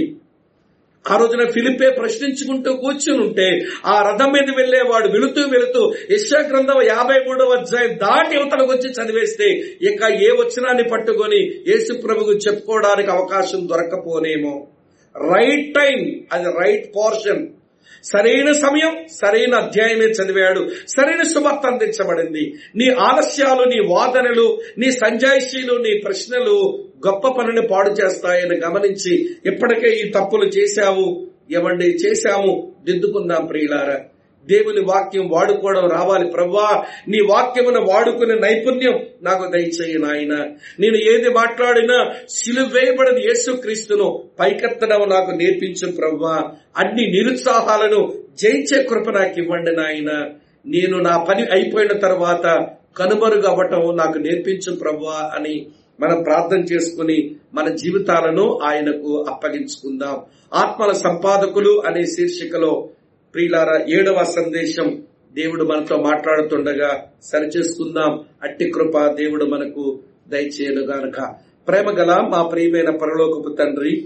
ఆ రోజున ఫిలిపే ప్రశ్నించుకుంటూ కూర్చుని ఉంటే ఆ రథం మీద వెళ్లేవాడు వెళుతూ వెళుతూ యశా గ్రంథం యాభై మూడవ అధ్యాయం దాటి యువతలకు వచ్చి చదివేస్తే ఇక ఏ వచనాన్ని పట్టుకొని యేసు ప్రభుకు చెప్పుకోవడానికి అవకాశం దొరకపోనేమో రైట్ టైం అది రైట్ పోర్షన్ సరైన సమయం సరైన అధ్యాయమే చదివాడు సరైన శుభార్త అందించబడింది నీ ఆలస్యాలు నీ వాదనలు నీ సంజాయిషీలు నీ ప్రశ్నలు గొప్ప పనిని పాడు చేస్తాయని గమనించి ఇప్పటికే ఈ తప్పులు చేశావు ఏమండి చేశాము దిద్దుకుందాం ప్రియులారా దేవుని వాక్యం వాడుకోవడం రావాలి ప్రవ్వా నీ వాక్యమును వాడుకునే నైపుణ్యం నాకు దయచేయి నాయన నేను ఏది మాట్లాడినా సిలువేయబడిన యేసుక్రీస్తును పైకెత్తడం నాకు నేర్పించు ప్రవ్వా అన్ని నిరుత్సాహాలను జయించే కృప నాకు ఇవ్వండి నాయన నేను నా పని అయిపోయిన తర్వాత కనుమరుగవ్వటం నాకు నేర్పించు ప్రవ్వా అని మనం ప్రార్థన చేసుకుని మన జీవితాలను ఆయనకు అప్పగించుకుందాం ఆత్మల సంపాదకులు అనే శీర్షికలో ప్రియులారా ఏడవ సందేశం దేవుడు మనతో మాట్లాడుతుండగా సరిచేసుకుందాం అట్టి కృప దేవుడు మనకు దయచేయను గానక ప్రేమ గల మా ప్రియమైన పరలోకపు తండ్రి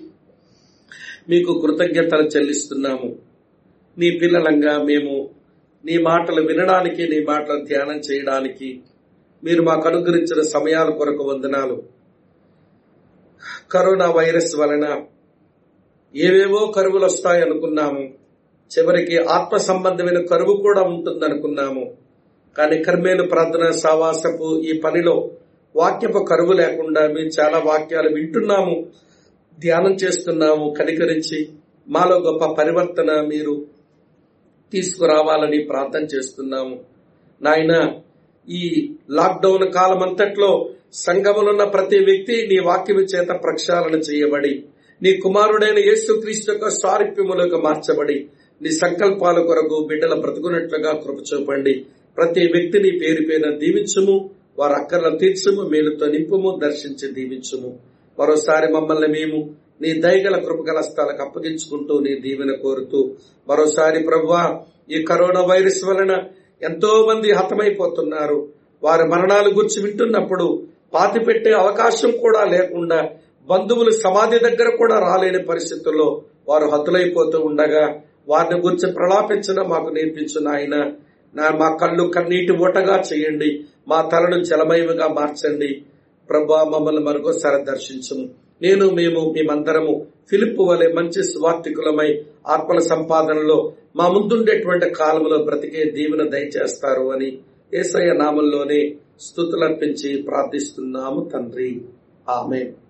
మీకు కృతజ్ఞతలు చెల్లిస్తున్నాము నీ పిల్లలంగా మేము నీ మాటలు వినడానికి నీ మాటలు ధ్యానం చేయడానికి మీరు మాకు అనుగ్రహించిన సమయాల కొరకు వందనాలు కరోనా వైరస్ వలన ఏవేవో కరువులు వస్తాయి అనుకున్నాము చివరికి ఆత్మ సంబంధమైన కరువు కూడా ఉంటుంది అనుకున్నాము కానీ కర్మేలు ప్రార్థన సావాసపు ఈ పనిలో వాక్యపు కరువు లేకుండా మేము చాలా వాక్యాలు వింటున్నాము ధ్యానం చేస్తున్నాము కనికరించి మాలో గొప్ప పరివర్తన మీరు తీసుకురావాలని ప్రార్థన చేస్తున్నాము నాయన ఈ లాక్డౌన్ కాలం అంతట్లో సంఘములున్న ప్రతి వ్యక్తి నీ వాక్యము చేత ప్రక్షాళన చేయబడి నీ కుమారుడైన యేసుక్రీస్తు యొక్క సారూప్యములకు మార్చబడి నీ సంకల్పాల కొరకు బిడ్డల బ్రతుకున్నట్లుగా కృప చూపండి ప్రతి వ్యక్తిని పేరు పేరున దీవించుము వారి అక్కర్ల తీర్చుము మేలుతో నింపుము దర్శించి దీవించుము మరోసారి మమ్మల్ని మేము నీ దయగల కృపగల స్థలకు అప్పగించుకుంటూ నీ దీవెన కోరుతూ మరోసారి ప్రభువా ఈ కరోనా వైరస్ వలన ఎంతో మంది హతమైపోతున్నారు వారి మరణాలు గురించి వింటున్నప్పుడు పాతి పెట్టే అవకాశం కూడా లేకుండా బంధువులు సమాధి దగ్గర కూడా రాలేని పరిస్థితుల్లో వారు హతులైపోతూ ఉండగా వారిని గురించి ప్రలాపించడం మాకు నేర్పించు నాయన నా మా కళ్ళు కన్నీటి ఓటగా చేయండి మా తలను జలమయముగా మార్చండి ప్రభా మమ్మల్ని మరొకసారి దర్శించము నేను మేము మేమందరము ఫిలిప్ వలె మంచి స్వార్థికులమై ఆత్మల సంపాదనలో మా ముందుండేటువంటి కాలంలో బ్రతికే దీవెన దయచేస్తారు అని ఏసయ్య నామంలోనే స్థుతులర్పించి ప్రార్థిస్తున్నాము తండ్రి ఆమె